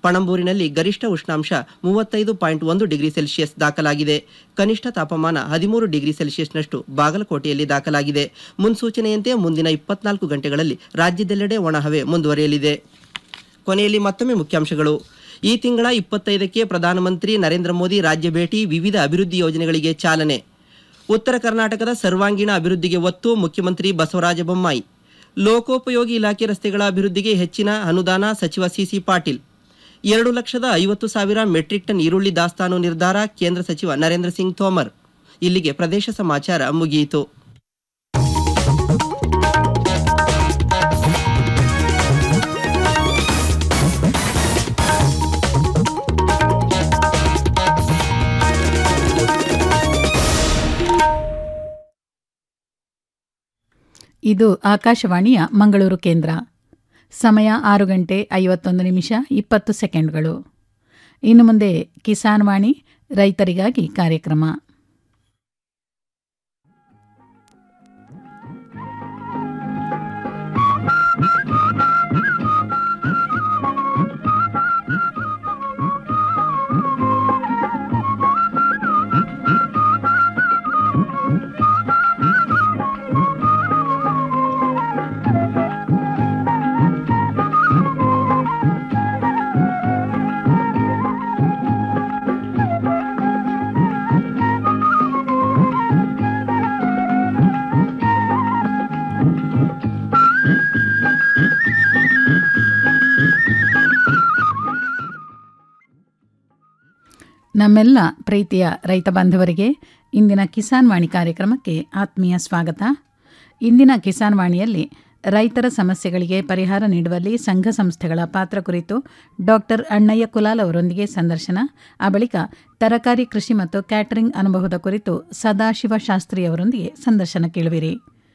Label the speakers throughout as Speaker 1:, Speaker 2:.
Speaker 1: ಪಣಂಬೂರಿನಲ್ಲಿ ಗರಿಷ್ಠ ಉಷ್ಣಾಂಶ ಮೂವತ್ತೈದು ಪಾಯಿಂಟ್ ಒಂದು ಡಿಗ್ರಿ ಸೆಲ್ಸಿಯಸ್ ದಾಖಲಾಗಿದೆ ಕನಿಷ್ಠ ತಾಪಮಾನ ಹದಿಮೂರು ಡಿಗ್ರಿ ಸೆಲ್ಸಿಯಸ್ನಷ್ಟು ಬಾಗಲಕೋಟೆಯಲ್ಲಿ ದಾಖಲಾಗಿದೆ ಮುನ್ಸೂಚನೆಯಂತೆ ಮುಂದಿನ ಇಪ್ಪತ್ನಾಲ್ಕು ಗಂಟೆಗಳಲ್ಲಿ ರಾಜ್ಯದೆಲ್ಲೆಡೆ ಒಣಹವೆ ಮುಂದುವರಿಯಲಿದೆ ಕೊನೆಯಲ್ಲಿ ಮತ್ತೊಮ್ಮೆ ಮುಖ್ಯಾಂಶಗಳು ಈ ತಿಂಗಳ ಇಪ್ಪತ್ತೈದಕ್ಕೆ ಪ್ರಧಾನಮಂತ್ರಿ ನರೇಂದ್ರ ಮೋದಿ ರಾಜ್ಯ ಭೇಟಿ ವಿವಿಧ ಅಭಿವೃದ್ಧಿ ಯೋಜನೆಗಳಿಗೆ ಚಾಲನೆ ಉತ್ತರ ಕರ್ನಾಟಕದ ಸರ್ವಾಂಗೀಣ ಅಭಿವೃದ್ಧಿಗೆ ಒತ್ತು ಮುಖ್ಯಮಂತ್ರಿ ಬಸವರಾಜ ಬೊಮ್ಮಾಯಿ ಲೋಕೋಪಯೋಗಿ ಇಲಾಖೆ ರಸ್ತೆಗಳ ಅಭಿವೃದ್ಧಿಗೆ ಹೆಚ್ಚಿನ ಅನುದಾನ ಸಚಿವ ಸಿಸಿ ಪಾಟೀಲ್ ಎರಡು ಲಕ್ಷದ ಐವತ್ತು ಸಾವಿರ ಮೆಟ್ರಿಕ್ ಟನ್ ಈರುಳ್ಳಿ ದಾಸ್ತಾನು ನಿರ್ಧಾರ ಕೇಂದ್ರ ಸಚಿವ ನರೇಂದ್ರ ಸಿಂಗ್ ತೋಮರ್ ಇಲ್ಲಿಗೆ ಪ್ರದೇಶ ಸಮಾಚಾರ ಮುಗಿಯಿತು
Speaker 2: ಇದು ಆಕಾಶವಾಣಿಯ ಮಂಗಳೂರು ಕೇಂದ್ರ ಸಮಯ ಆರು ಗಂಟೆ ಐವತ್ತೊಂದು ನಿಮಿಷ ಇಪ್ಪತ್ತು ಸೆಕೆಂಡ್ಗಳು ಇನ್ನು ಮುಂದೆ ಕಿಸಾನ್ ವಾಣಿ ರೈತರಿಗಾಗಿ ಕಾರ್ಯಕ್ರಮ ನಮ್ಮೆಲ್ಲ ಪ್ರೀತಿಯ ರೈತ ಬಾಂಧವರಿಗೆ ಇಂದಿನ ಕಿಸಾನ್ ವಾಣಿ ಕಾರ್ಯಕ್ರಮಕ್ಕೆ ಆತ್ಮೀಯ ಸ್ವಾಗತ ಇಂದಿನ ಕಿಸಾನ್ ವಾಣಿಯಲ್ಲಿ ರೈತರ ಸಮಸ್ಯೆಗಳಿಗೆ ಪರಿಹಾರ ನೀಡುವಲ್ಲಿ ಸಂಘ ಸಂಸ್ಥೆಗಳ ಪಾತ್ರ ಕುರಿತು ಡಾಕ್ಟರ್ ಅಣ್ಣಯ್ಯ ಕುಲಾಲ್ ಅವರೊಂದಿಗೆ ಸಂದರ್ಶನ ಆ ಬಳಿಕ ತರಕಾರಿ ಕೃಷಿ ಮತ್ತು ಕ್ಯಾಟರಿಂಗ್ ಅನುಭವದ ಕುರಿತು ಸದಾಶಿವ ಶಾಸ್ತ್ರಿ ಅವರೊಂದಿಗೆ ಸಂದರ್ಶನ ಕೇಳುವಿರಿ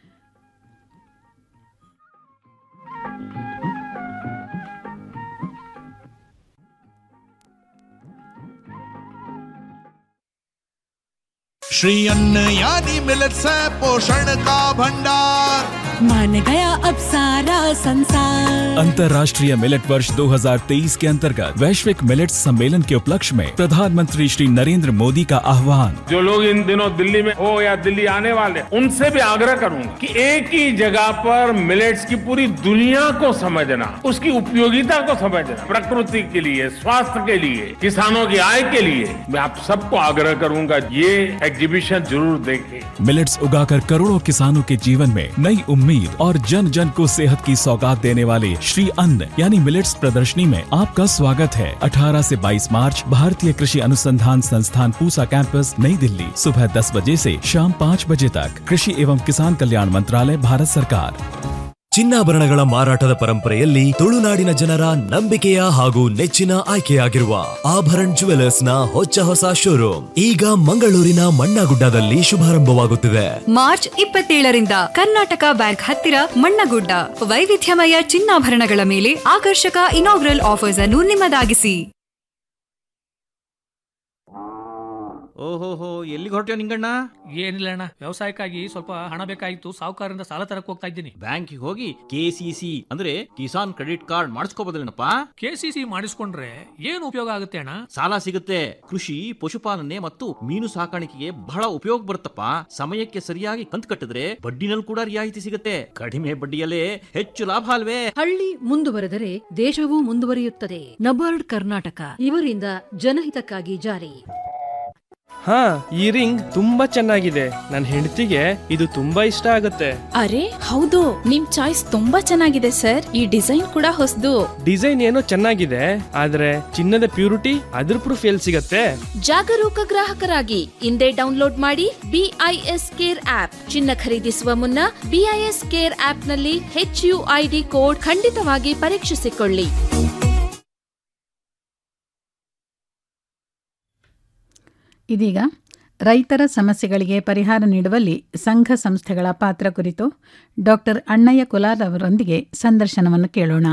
Speaker 3: श्री अन्न यानी मिलट्स है पोषण का भंडार
Speaker 4: मान गया अब सारा संसार
Speaker 5: अंतर्राष्ट्रीय मिलेट वर्ष 2023 के अंतर्गत वैश्विक मिलेट सम्मेलन के उपलक्ष्य में प्रधानमंत्री श्री नरेंद्र मोदी का आह्वान
Speaker 6: जो लोग इन दिनों दिल्ली में हो या दिल्ली आने वाले उनसे भी आग्रह करूंगा कि एक ही जगह पर मिलेट्स की पूरी दुनिया को समझना उसकी उपयोगिता को समझना प्रकृति के लिए स्वास्थ्य के लिए किसानों की आय के लिए मैं आप सबको आग्रह करूंगा ये एग्जीबिशन जरूर देखें
Speaker 5: मिलेट्स उगाकर करोड़ों किसानों के जीवन में नई उम्मीद और जन जन को सेहत की सौगात देने वाले श्री अन्न यानी मिलेट्स प्रदर्शनी में आपका स्वागत है 18 से 22 मार्च भारतीय कृषि अनुसंधान संस्थान पूसा कैंपस नई दिल्ली सुबह 10 बजे से शाम 5 बजे तक कृषि एवं किसान कल्याण मंत्रालय भारत सरकार
Speaker 7: ಚಿನ್ನಾಭರಣಗಳ ಮಾರಾಟದ ಪರಂಪರೆಯಲ್ಲಿ ತುಳುನಾಡಿನ ಜನರ ನಂಬಿಕೆಯ ಹಾಗೂ ನೆಚ್ಚಿನ ಆಯ್ಕೆಯಾಗಿರುವ ಆಭರಣ್ ಜುವೆಲರ್ಸ್ ನ ಹೊಚ್ಚ ಹೊಸ ಶೋರೂಮ್ ಈಗ ಮಂಗಳೂರಿನ ಮಣ್ಣಗುಡ್ಡದಲ್ಲಿ ಶುಭಾರಂಭವಾಗುತ್ತಿದೆ
Speaker 8: ಮಾರ್ಚ್ ಇಪ್ಪತ್ತೇಳರಿಂದ ಕರ್ನಾಟಕ ಬ್ಯಾಂಕ್ ಹತ್ತಿರ ಮಣ್ಣಗುಡ್ಡ ವೈವಿಧ್ಯಮಯ ಚಿನ್ನಾಭರಣಗಳ ಮೇಲೆ ಆಕರ್ಷಕ ಇನಾಗ್ರಲ್ ಆಫರ್ಸ್ ಅನ್ನು ನಿಮ್ಮದಾಗಿಸಿ
Speaker 9: ಓಹೋಹೋ ಎಲ್ಲಿಗೆ ಹೊರಟ್ಯೋ ನಿಂಗಣ್ಣ
Speaker 10: ಏನಿಲ್ಲ ಅಣ್ಣ ವ್ಯವಸಾಯಕ್ಕಾಗಿ ಸ್ವಲ್ಪ ಹಣ ಬೇಕಾಗಿತ್ತು ಸಾಹುಕಾರರಿಂದ ಸಾಲ ತರಕ್ ಹೋಗ್ತಾ ಇದ್ದೀನಿ
Speaker 9: ಬ್ಯಾಂಕಿಗೆ ಹೋಗಿ ಕೆಸಿಸಿ ಅಂದ್ರೆ ಕಿಸಾನ್ ಕ್ರೆಡಿಟ್ ಕಾರ್ಡ್ ಮಾಡಿಸ್ಕೋಬೋದಲ್ಲೇನಪ್ಪ
Speaker 10: ಕೆಸಿಸಿ ಮಾಡಿಸ್ಕೊಂಡ್ರೆ ಏನು ಉಪಯೋಗ ಆಗುತ್ತೆ ಅಣ್ಣ
Speaker 9: ಸಾಲ ಸಿಗುತ್ತೆ ಕೃಷಿ ಪಶುಪಾಲನೆ ಮತ್ತು ಮೀನು ಸಾಕಾಣಿಕೆಗೆ ಬಹಳ ಉಪಯೋಗ ಬರುತ್ತಪ್ಪ ಸಮಯಕ್ಕೆ ಸರಿಯಾಗಿ ಕಂತು ಕಟ್ಟಿದ್ರೆ ಬಡ್ಡಿನಲ್ಲಿ ಕೂಡ ರಿಯಾಯಿತಿ ಸಿಗುತ್ತೆ ಕಡಿಮೆ ಬಡ್ಡಿಯಲ್ಲೇ ಹೆಚ್ಚು ಲಾಭ ಅಲ್ವೇ
Speaker 11: ಹಳ್ಳಿ ಮುಂದುವರೆದರೆ ದೇಶವೂ ಮುಂದುವರಿಯುತ್ತದೆ ನಬಾರ್ಡ್ ಕರ್ನಾಟಕ ಇವರಿಂದ ಜನಹಿತಕ್ಕಾಗಿ ಜಾರಿ
Speaker 12: ಹಾ ಈ ರಿಂಗ್ ತುಂಬಾ ಚೆನ್ನಾಗಿದೆ ನನ್ನ ಹೆಂಡತಿಗೆ ಇದು ತುಂಬಾ ಇಷ್ಟ ಆಗುತ್ತೆ
Speaker 13: ಅರೆ ಹೌದು ನಿಮ್ ಚಾಯ್ಸ್ ತುಂಬಾ ಚೆನ್ನಾಗಿದೆ ಸರ್ ಈ ಡಿಸೈನ್ ಕೂಡ ಹೊಸದು
Speaker 12: ಡಿಸೈನ್ ಏನೋ ಚೆನ್ನಾಗಿದೆ ಆದ್ರೆ ಚಿನ್ನದ ಪ್ಯೂರಿಟಿ ಅದ್ರ ಪ್ರೂಫ್ ಎಲ್ಲಿ ಸಿಗತ್ತೆ
Speaker 13: ಜಾಗರೂಕ ಗ್ರಾಹಕರಾಗಿ ಇಂದೇ ಡೌನ್ಲೋಡ್ ಮಾಡಿ ಬಿಐಎಸ್ ಕೇರ್ ಆಪ್ ಚಿನ್ನ ಖರೀದಿಸುವ ಮುನ್ನ ಬಿಐಎಸ್ ಕೇರ್ ಆಪ್ ನಲ್ಲಿ ಹೆಚ್ ಯು ಐಡಿ ಕೋಡ್ ಖಂಡಿತವಾಗಿ ಪರೀಕ್ಷಿಸಿಕೊಳ್ಳಿ
Speaker 2: ಇದೀಗ ರೈತರ ಸಮಸ್ಯೆಗಳಿಗೆ ಪರಿಹಾರ ನೀಡುವಲ್ಲಿ ಸಂಘ ಸಂಸ್ಥೆಗಳ ಪಾತ್ರ ಕುರಿತು ಡಾಕ್ಟರ್ ಅಣ್ಣಯ್ಯ ಕುಲಾಲ್ ಅವರೊಂದಿಗೆ ಸಂದರ್ಶನವನ್ನು ಕೇಳೋಣ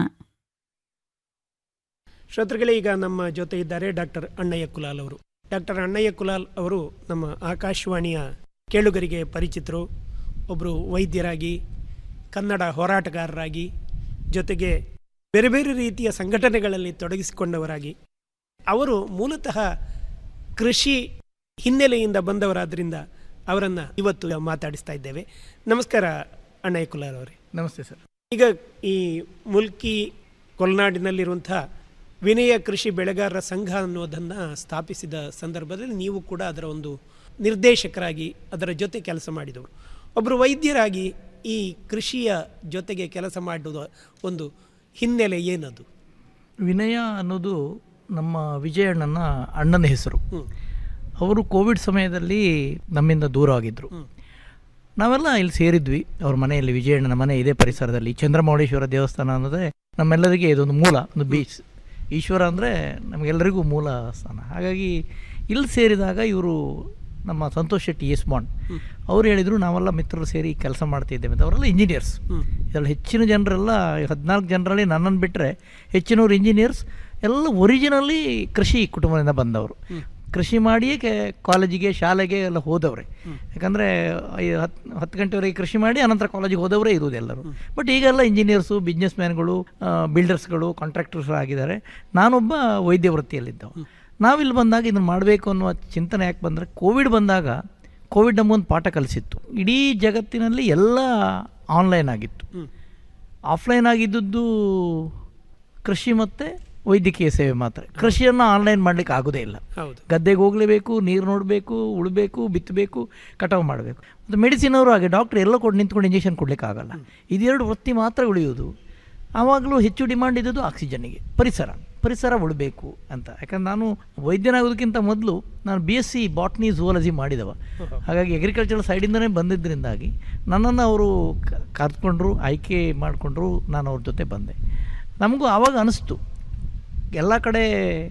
Speaker 14: ಶ್ರೋತೃಗಳೇ ಈಗ ನಮ್ಮ ಜೊತೆ ಇದ್ದಾರೆ ಡಾಕ್ಟರ್ ಅಣ್ಣಯ್ಯ ಕುಲಾಲ್ ಅವರು ಡಾಕ್ಟರ್ ಅಣ್ಣಯ್ಯ ಕುಲಾಲ್ ಅವರು ನಮ್ಮ ಆಕಾಶವಾಣಿಯ ಕೇಳುಗರಿಗೆ ಪರಿಚಿತರು ಒಬ್ಬರು ವೈದ್ಯರಾಗಿ ಕನ್ನಡ ಹೋರಾಟಗಾರರಾಗಿ ಜೊತೆಗೆ ಬೇರೆ ಬೇರೆ ರೀತಿಯ ಸಂಘಟನೆಗಳಲ್ಲಿ ತೊಡಗಿಸಿಕೊಂಡವರಾಗಿ ಅವರು ಮೂಲತಃ ಕೃಷಿ ಹಿನ್ನೆಲೆಯಿಂದ ಬಂದವರಾದ್ರಿಂದ ಅವರನ್ನು ಇವತ್ತು ಮಾತಾಡಿಸ್ತಾ ಇದ್ದೇವೆ ನಮಸ್ಕಾರ ಅಣ್ಣಯ್ಯ ಕುಲಾರ್ ಅವರೇ
Speaker 15: ನಮಸ್ತೆ ಸರ್
Speaker 14: ಈಗ ಈ ಮುಲ್ಕಿ ಕೊಲ್ನಾಡಿನಲ್ಲಿರುವಂಥ ವಿನಯ ಕೃಷಿ ಬೆಳೆಗಾರರ ಸಂಘ ಅನ್ನೋದನ್ನು ಸ್ಥಾಪಿಸಿದ ಸಂದರ್ಭದಲ್ಲಿ ನೀವು ಕೂಡ ಅದರ ಒಂದು ನಿರ್ದೇಶಕರಾಗಿ ಅದರ ಜೊತೆ ಕೆಲಸ ಮಾಡಿದವರು ಒಬ್ಬರು ವೈದ್ಯರಾಗಿ ಈ ಕೃಷಿಯ ಜೊತೆಗೆ ಕೆಲಸ ಮಾಡುವ ಒಂದು ಹಿನ್ನೆಲೆ ಏನದು
Speaker 15: ವಿನಯ ಅನ್ನೋದು ನಮ್ಮ ವಿಜಯಣ್ಣನ ಅಣ್ಣನ ಹೆಸರು ಅವರು ಕೋವಿಡ್ ಸಮಯದಲ್ಲಿ ನಮ್ಮಿಂದ ದೂರ ಆಗಿದ್ದರು ನಾವೆಲ್ಲ ಇಲ್ಲಿ ಸೇರಿದ್ವಿ ಅವ್ರ ಮನೆಯಲ್ಲಿ ವಿಜಯಣ್ಣನ ಮನೆ ಇದೇ ಪರಿಸರದಲ್ಲಿ ಚಂದ್ರಮೌಳೇಶ್ವರ ದೇವಸ್ಥಾನ ಅನ್ನೋದೇ ನಮ್ಮೆಲ್ಲರಿಗೆ ಇದೊಂದು ಮೂಲ ಒಂದು ಬೀಚ್ ಈಶ್ವರ ಅಂದರೆ ನಮಗೆಲ್ಲರಿಗೂ ಮೂಲ ಸ್ಥಾನ ಹಾಗಾಗಿ ಇಲ್ಲಿ ಸೇರಿದಾಗ ಇವರು ನಮ್ಮ ಸಂತೋಷ್ ಶೆಟ್ಟಿ ಎಸ್ ಬಾಂಡ್ ಅವ್ರು ಹೇಳಿದರು ನಾವೆಲ್ಲ ಮಿತ್ರರು ಸೇರಿ ಕೆಲಸ ಮಾಡ್ತಿದ್ದೇವೆ ಅಂತ ಅವರೆಲ್ಲ ಇಂಜಿನಿಯರ್ಸ್ ಇದರಲ್ಲಿ ಹೆಚ್ಚಿನ ಜನರೆಲ್ಲ ಹದಿನಾಲ್ಕು ಜನರಲ್ಲಿ ನನ್ನನ್ನು ಬಿಟ್ಟರೆ ಹೆಚ್ಚಿನವ್ರು ಇಂಜಿನಿಯರ್ಸ್ ಎಲ್ಲ ಒರಿಜಿನಲಿ ಕೃಷಿ ಕುಟುಂಬದಿಂದ ಬಂದವರು ಕೃಷಿ ಮಾಡಿಯೇ ಕೆ ಕಾಲೇಜಿಗೆ ಶಾಲೆಗೆ ಎಲ್ಲ ಹೋದವ್ರೆ ಯಾಕಂದರೆ ಹತ್ತು ಹತ್ತು ಗಂಟೆವರೆಗೆ ಕೃಷಿ ಮಾಡಿ ಅನಂತರ ಕಾಲೇಜಿಗೆ ಹೋದವರೇ ಇರುವುದು ಎಲ್ಲರೂ ಬಟ್ ಈಗೆಲ್ಲ ಇಂಜಿನಿಯರ್ಸು ಬಿಸ್ನೆಸ್ ಮ್ಯಾನ್ಗಳು ಬಿಲ್ಡರ್ಸ್ಗಳು ಕಾಂಟ್ರಾಕ್ಟರ್ಸ್ ಆಗಿದ್ದಾರೆ ನಾನೊಬ್ಬ ವೈದ್ಯ ವೃತ್ತಿಯಲ್ಲಿದ್ದವ ನಾವಿಲ್ಲಿ ಬಂದಾಗ ಇದನ್ನು ಮಾಡಬೇಕು ಅನ್ನುವ ಚಿಂತನೆ ಯಾಕೆ ಬಂದರೆ ಕೋವಿಡ್ ಬಂದಾಗ ಕೋವಿಡ್ ನಮಗೊಂದು ಪಾಠ ಕಲಿಸಿತ್ತು ಇಡೀ ಜಗತ್ತಿನಲ್ಲಿ ಎಲ್ಲ ಆನ್ಲೈನ್ ಆಗಿತ್ತು ಆಫ್ಲೈನ್ ಆಗಿದ್ದದ್ದು ಕೃಷಿ ಮತ್ತು ವೈದ್ಯಕೀಯ ಸೇವೆ ಮಾತ್ರ ಕೃಷಿಯನ್ನು ಆನ್ಲೈನ್ ಮಾಡಲಿಕ್ಕೆ ಆಗೋದೇ ಇಲ್ಲ
Speaker 14: ಹೌದು
Speaker 15: ಗದ್ದೆಗೆ ಹೋಗಲೇಬೇಕು ನೀರು ನೋಡಬೇಕು ಉಳಬೇಕು ಬಿತ್ತಬೇಕು ಕಟಾವು ಮಾಡಬೇಕು ಮತ್ತು ಮೆಡಿಸಿನ್ ಅವರು ಹಾಗೆ ಡಾಕ್ಟ್ರ್ ಎಲ್ಲ ಕೊಟ್ಟು ನಿಂತ್ಕೊಂಡು ಇಂಜೆಕ್ಷನ್ ಕೊಡಲಿಕ್ಕೆ ಆಗಲ್ಲ ಇದೆರಡು ವೃತ್ತಿ ಮಾತ್ರ ಉಳಿಯೋದು ಆವಾಗಲೂ ಹೆಚ್ಚು ಡಿಮಾಂಡ್ ಇದ್ದದ್ದು ಆಕ್ಸಿಜನ್ನಿಗೆ ಪರಿಸರ ಪರಿಸರ ಉಳಬೇಕು ಅಂತ ಯಾಕಂದ್ರೆ ನಾನು ವೈದ್ಯನಾಗೋದಕ್ಕಿಂತ ಮೊದಲು ನಾನು B S C botany zoology ಮಾಡಿದವ ಹಾಗಾಗಿ ಅಗ್ರಿಕಲ್ಚರ್ ಸೈಡಿಂದನೇ ಬಂದಿದ್ದರಿಂದಾಗಿ ನನ್ನನ್ನು ಅವರು ಕರೆದುಕೊಂಡ್ರು ಆಯ್ಕೆ ಮಾಡಿಕೊಂಡ್ರು ನಾನು ಅವ್ರ ಜೊತೆ ಬಂದೆ ನಮಗೂ ಆವಾಗ ಅನಿಸ್ತು ಎಲ್ಲ ಕಡೆ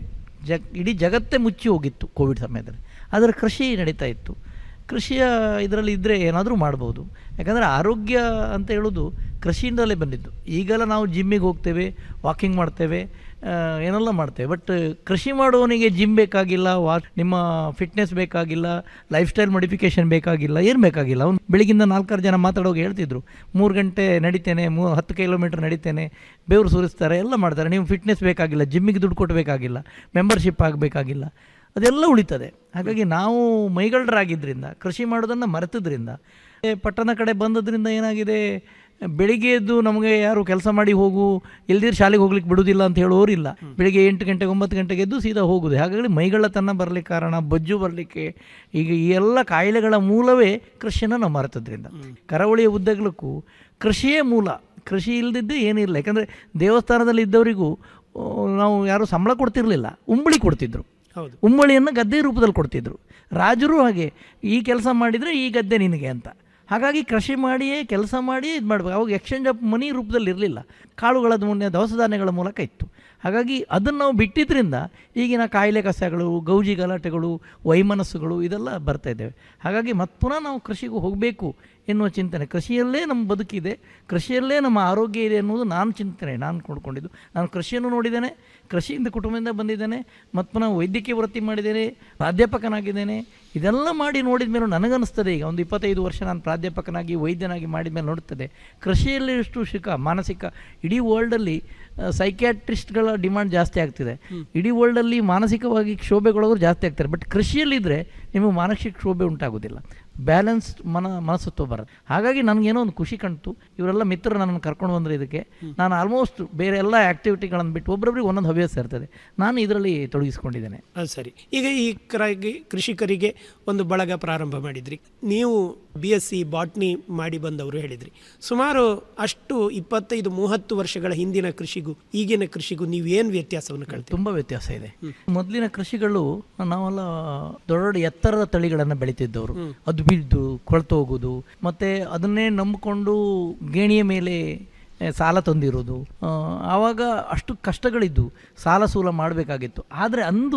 Speaker 15: ಜಗ್ ಇಡೀ ಜಗತ್ತೇ ಮುಚ್ಚಿ ಹೋಗಿತ್ತು ಕೋವಿಡ್ ಸಮಯದಲ್ಲಿ ಆದರೆ ಕೃಷಿ ನಡೀತಾ ಇತ್ತು ಕೃಷಿಯ ಇದರಲ್ಲಿ ಇದ್ದರೆ ಏನಾದರೂ ಮಾಡ್ಬೋದು ಯಾಕಂದರೆ ಆರೋಗ್ಯ ಅಂತ ಹೇಳೋದು ಕೃಷಿಯಿಂದಲೇ ಬಂದಿದ್ದು ಈಗೆಲ್ಲ ನಾವು ಜಿಮ್ಮಿಗೆ ಹೋಗ್ತೇವೆ ವಾಕಿಂಗ್ ಮಾಡ್ತೇವೆ ಆ, ಏನೆಲ್ಲ ಮಾಡ್ತೇವೆ ಬಟ್ ಕೃಷಿ ಮಾಡುವವನಿಗೆ ಜಿಮ್ ಬೇಕಾಗಿಲ್ಲ ವಾ ನಿಮ್ಮ ಫಿಟ್ನೆಸ್ ಬೇಕಾಗಿಲ್ಲ ಲೈಫ್ ಸ್ಟೈಲ್ ಮಾಡಿಫಿಕೇಷನ್ ಬೇಕಾಗಿಲ್ಲ ಏನು ಬೇಕಾಗಿಲ್ಲ ಅವ್ನು ಬೆಳಗಿಂದ ನಾಲ್ಕಾರು ಜನ ಮಾತಾಡೋಗಿ ಹೇಳ್ತಿದ್ರು ಮೂರು ಗಂಟೆ ನಡಿತೇನೆ ಮೂ ಹತ್ತು ಕಿಲೋಮೀಟ್ರ್ ನಡಿತೇನೆ ಬೆವರು ಸುರಿಸ್ತಾರೆ ಎಲ್ಲ ಮಾಡ್ತಾರೆ ನೀವು ಫಿಟ್ನೆಸ್ ಬೇಕಾಗಿಲ್ಲ ಜಿಮ್ಮಿಗೆ ದುಡ್ಡು ಕೊಡಬೇಕಾಗಿಲ್ಲ ಮೆಂಬರ್ಶಿಪ್ ಆಗಬೇಕಾಗಿಲ್ಲ ಅದೆಲ್ಲ ಉಳಿತದೆ ಹಾಗಾಗಿ ನಾವು ಮೈಗಳ್ಳರಾಗಿದ್ದರಿಂದ ಕೃಷಿ ಮಾಡೋದನ್ನು ಮರೆತದ್ರಿಂದ ಏ, ಪಟ್ಟಣ ಕಡೆ ಬಂದದ್ರಿಂದ ಏನಾಗಿದೆ ಬೆಳಿಗ್ಗೆ ಎದ್ದು ನಮಗೆ ಯಾರು ಕೆಲಸ ಮಾಡಿ ಹೋಗು ಎಲ್ದಿರ ಶಾಲೆಗೆ ಹೋಗ್ಲಿಕ್ಕೆ ಬಿಡುವುದಿಲ್ಲ ಅಂತ ಹೇಳೋರಿಲ್ಲ ಬೆಳಿಗ್ಗೆ ಎಂಟು ಗಂಟೆಗೆ ಒಂಬತ್ತು ಗಂಟೆಗೆ ಎದ್ದು ಸೀದಾ ಹೋಗುದು ಹಾಗಾಗಿ ಮೈಗಳ್ಳತನ ಬರಲಿಕ್ಕೆ ಕಾರಣ ಬೊಜ್ಜು ಬರಲಿಕ್ಕೆ ಈಗ ಈ ಎಲ್ಲ ಕಾಯಿಲೆಗಳ ಮೂಲವೇ ಕೃಷಿಯನ್ನು ನಾವು ಮರೆತದ್ರಿಂದ ಕರಾವಳಿಯ ಉದ್ದಗಲಕ್ಕೂ ಕೃಷಿಯೇ ಮೂಲ ಕೃಷಿ ಇಲ್ಲದಿದ್ದು ಏನಿಲ್ಲ ಯಾಕಂದರೆ ದೇವಸ್ಥಾನದಲ್ಲಿ ಇದ್ದವರಿಗೂ ಆ, ನಾವು ಯಾರು ಸಂಬಳ ಕೊಡ್ತಿರ್ಲಿಲ್ಲ ಉಂಬಳಿ ಕೊಡ್ತಿದ್ರು
Speaker 14: ಹೌದು
Speaker 15: ಉಂಬಳಿಯನ್ನು ಗದ್ದೆ ರೂಪದಲ್ಲಿ ಕೊಡ್ತಿದ್ರು ರಾಜರು ಹಾಗೆ ಈ ಕೆಲಸ ಮಾಡಿದರೆ ಈ ಗದ್ದೆ ನಿನಗೆ ಅಂತ ಹಾಗಾಗಿ ಕೃಷಿ ಮಾಡಿಯೇ ಕೆಲಸ ಮಾಡಿಯೇ ಇದು ಮಾಡಬೇಕು ಅವಾಗ ಎಕ್ಸ್ಚೇಂಜ್ ಆಫ್ ಮನಿ ರೂಪದಲ್ಲಿ ಇರಲಿಲ್ಲ ಕಾಳುಗಳ ಮುನ್ನ ದವಸ ಧಾನ್ಯಗಳ ಮೂಲಕ ಇತ್ತು ಹಾಗಾಗಿ ಅದನ್ನು ನಾವು ಬಿಟ್ಟಿದ್ದರಿಂದ ಈಗಿನ ಕಾಯಿಲೆ ಕಸಗಳು ಗೌಜಿ ಗಲಾಟೆಗಳು ವೈಮನಸ್ಸುಗಳು ಇದೆಲ್ಲ ಬರ್ತಾ ಇದ್ದೇವೆ ಹಾಗಾಗಿ ಮತ್ತೆ ಪುನಃ ನಾವು ಕೃಷಿಗೆ ಹೋಗಬೇಕು ಎನ್ನುವ ಚಿಂತನೆ ಕೃಷಿಯಲ್ಲೇ ನಮ್ಮ ಬದುಕಿದೆ ಕೃಷಿಯಲ್ಲೇ ನಮ್ಮ ಆರೋಗ್ಯ ಇದೆ ಅನ್ನೋದು ನಾನು ಚಿಂತನೆ ನಾನು ಕೊಂಡ್ಕೊಂಡಿದ್ದು ನಾನು ಕೃಷಿಯನ್ನು ನೋಡಿದ್ದೇನೆ ಕೃಷಿಯಿಂದ ಕುಟುಂಬದಿಂದ ಬಂದಿದ್ದೇನೆ ಮತ್ತು ಪುನಃ ವೈದ್ಯಕೀಯ ವೃತ್ತಿ ಮಾಡಿದ್ದೇನೆ ಪ್ರಾಧ್ಯಾಪಕನಾಗಿದ್ದೇನೆ ಇದೆಲ್ಲ ಮಾಡಿ ನೋಡಿದ ಮೇಲೆ ನನಗನ್ನಿಸ್ತದೆ ಈಗ ಒಂದು ಇಪ್ಪತ್ತೈದು ವರ್ಷ ನಾನು ಪ್ರಾಧ್ಯಾಪಕನಾಗಿ ವೈದ್ಯನಾಗಿ ಮಾಡಿದ ಮೇಲೆ ನೋಡುತ್ತದೆ ಕೃಷಿಯಲ್ಲಿ ಎಷ್ಟು ಶಿಖ ಮಾನಸಿಕ ಇಡೀ ವರ್ಲ್ಡಲ್ಲಿ ಸೈಕ್ಯಾಟ್ರಿಸ್ಟ್ಗಳ ಡಿಮಾಂಡ್ ಜಾಸ್ತಿ ಆಗ್ತಿದೆ ಇಡೀ ವರ್ಲ್ಡಲ್ಲಿ ಮಾನಸಿಕವಾಗಿ ಕ್ಷೋಭೆಗೊಳಗೋರು ಜಾಸ್ತಿ ಆಗ್ತಾರೆ ಬಟ್ ಕೃಷಿಯಲ್ಲಿದ್ದರೆ ನಿಮಗೆ ಮಾನಸಿಕ ಕ್ಷೋಭೆ ಉಂಟಾಗೋದಿಲ್ಲ ಬ್ಯಾಲೆನ್ಸ್ಡ್ ಮನ ಮನಸ್ಸತ್ವ ಬರುತ್ತೆ ಹಾಗಾಗಿ ನನಗೇನೋ ಒಂದು ಖುಷಿ ಕಾಣ್ತು ಇವರೆಲ್ಲ ಮಿತ್ರರು ನನ್ನನ್ನು ಕರ್ಕೊಂಡು ಬಂದರೆ ಇದಕ್ಕೆ ನಾನು ಆಲ್ಮೋಸ್ಟ್ ಬೇರೆ ಎಲ್ಲ ಆ್ಯಕ್ಟಿವಿಟಿಗಳನ್ನು ಬಿಟ್ಟು ಒಬ್ಬೊಬ್ಬರಿಗೆ ಒಂದೊಂದು ಹವ್ಯಾಸ ಇರ್ತದೆ ನಾನು ಇದರಲ್ಲಿ ತೊಡಗಿಸ್ಕೊಂಡಿದ್ದೇನೆ
Speaker 14: ಅದು ಸರಿ ಈಗ ಈ ಕ್ರಾಗಿ ಕೃಷಿಕರಿಗೆ ಒಂದು ಬಳಗ ಪ್ರಾರಂಭ ಮಾಡಿದ್ರಿ ನೀವು ಬಿ ಎಸ್ ಸಿ ಬಾಟ್ನಿ ಮಾಡಿ ಬಂದವರು ಹೇಳಿದ್ರಿ ಸುಮಾರು ಅಷ್ಟು ಇಪ್ಪತ್ತೈದು ಮೂವತ್ತು ವರ್ಷಗಳ ಹಿಂದಿನ ಕೃಷಿಗೂ ಈಗಿನ ಕೃಷಿಗೂ ನೀವು ಏನು ವ್ಯತ್ಯಾಸವನ್ನು ಕಳ್ತೀವಿ
Speaker 15: ತುಂಬ ವ್ಯತ್ಯಾಸ ಇದೆ ಮೊದಲಿನ ಕೃಷಿಗಳು ನಾವೆಲ್ಲ ದೊಡ್ಡ ದೊಡ್ಡ ಎತ್ತರದ ತಳಿಗಳನ್ನು ಬೆಳೀತಿದ್ದವರು ಅದು ಬಿದ್ದು ಕೊಳ್ತು ಹೋಗೋದು ಮತ್ತೆ ಅದನ್ನೇ ನಂಬಿಕೊಂಡು ಗೇಣಿಯ ಮೇಲೆ ಆ, ಸಾಲ ತಂದಿರೋದು ಆ, ಆವಾಗ ಅಷ್ಟು ಕಷ್ಟಗಳಿದ್ದು ಸಾಲ ಸೂಲ ಮಾಡಬೇಕಾಗಿತ್ತು ಆದರೆ ಅಂದು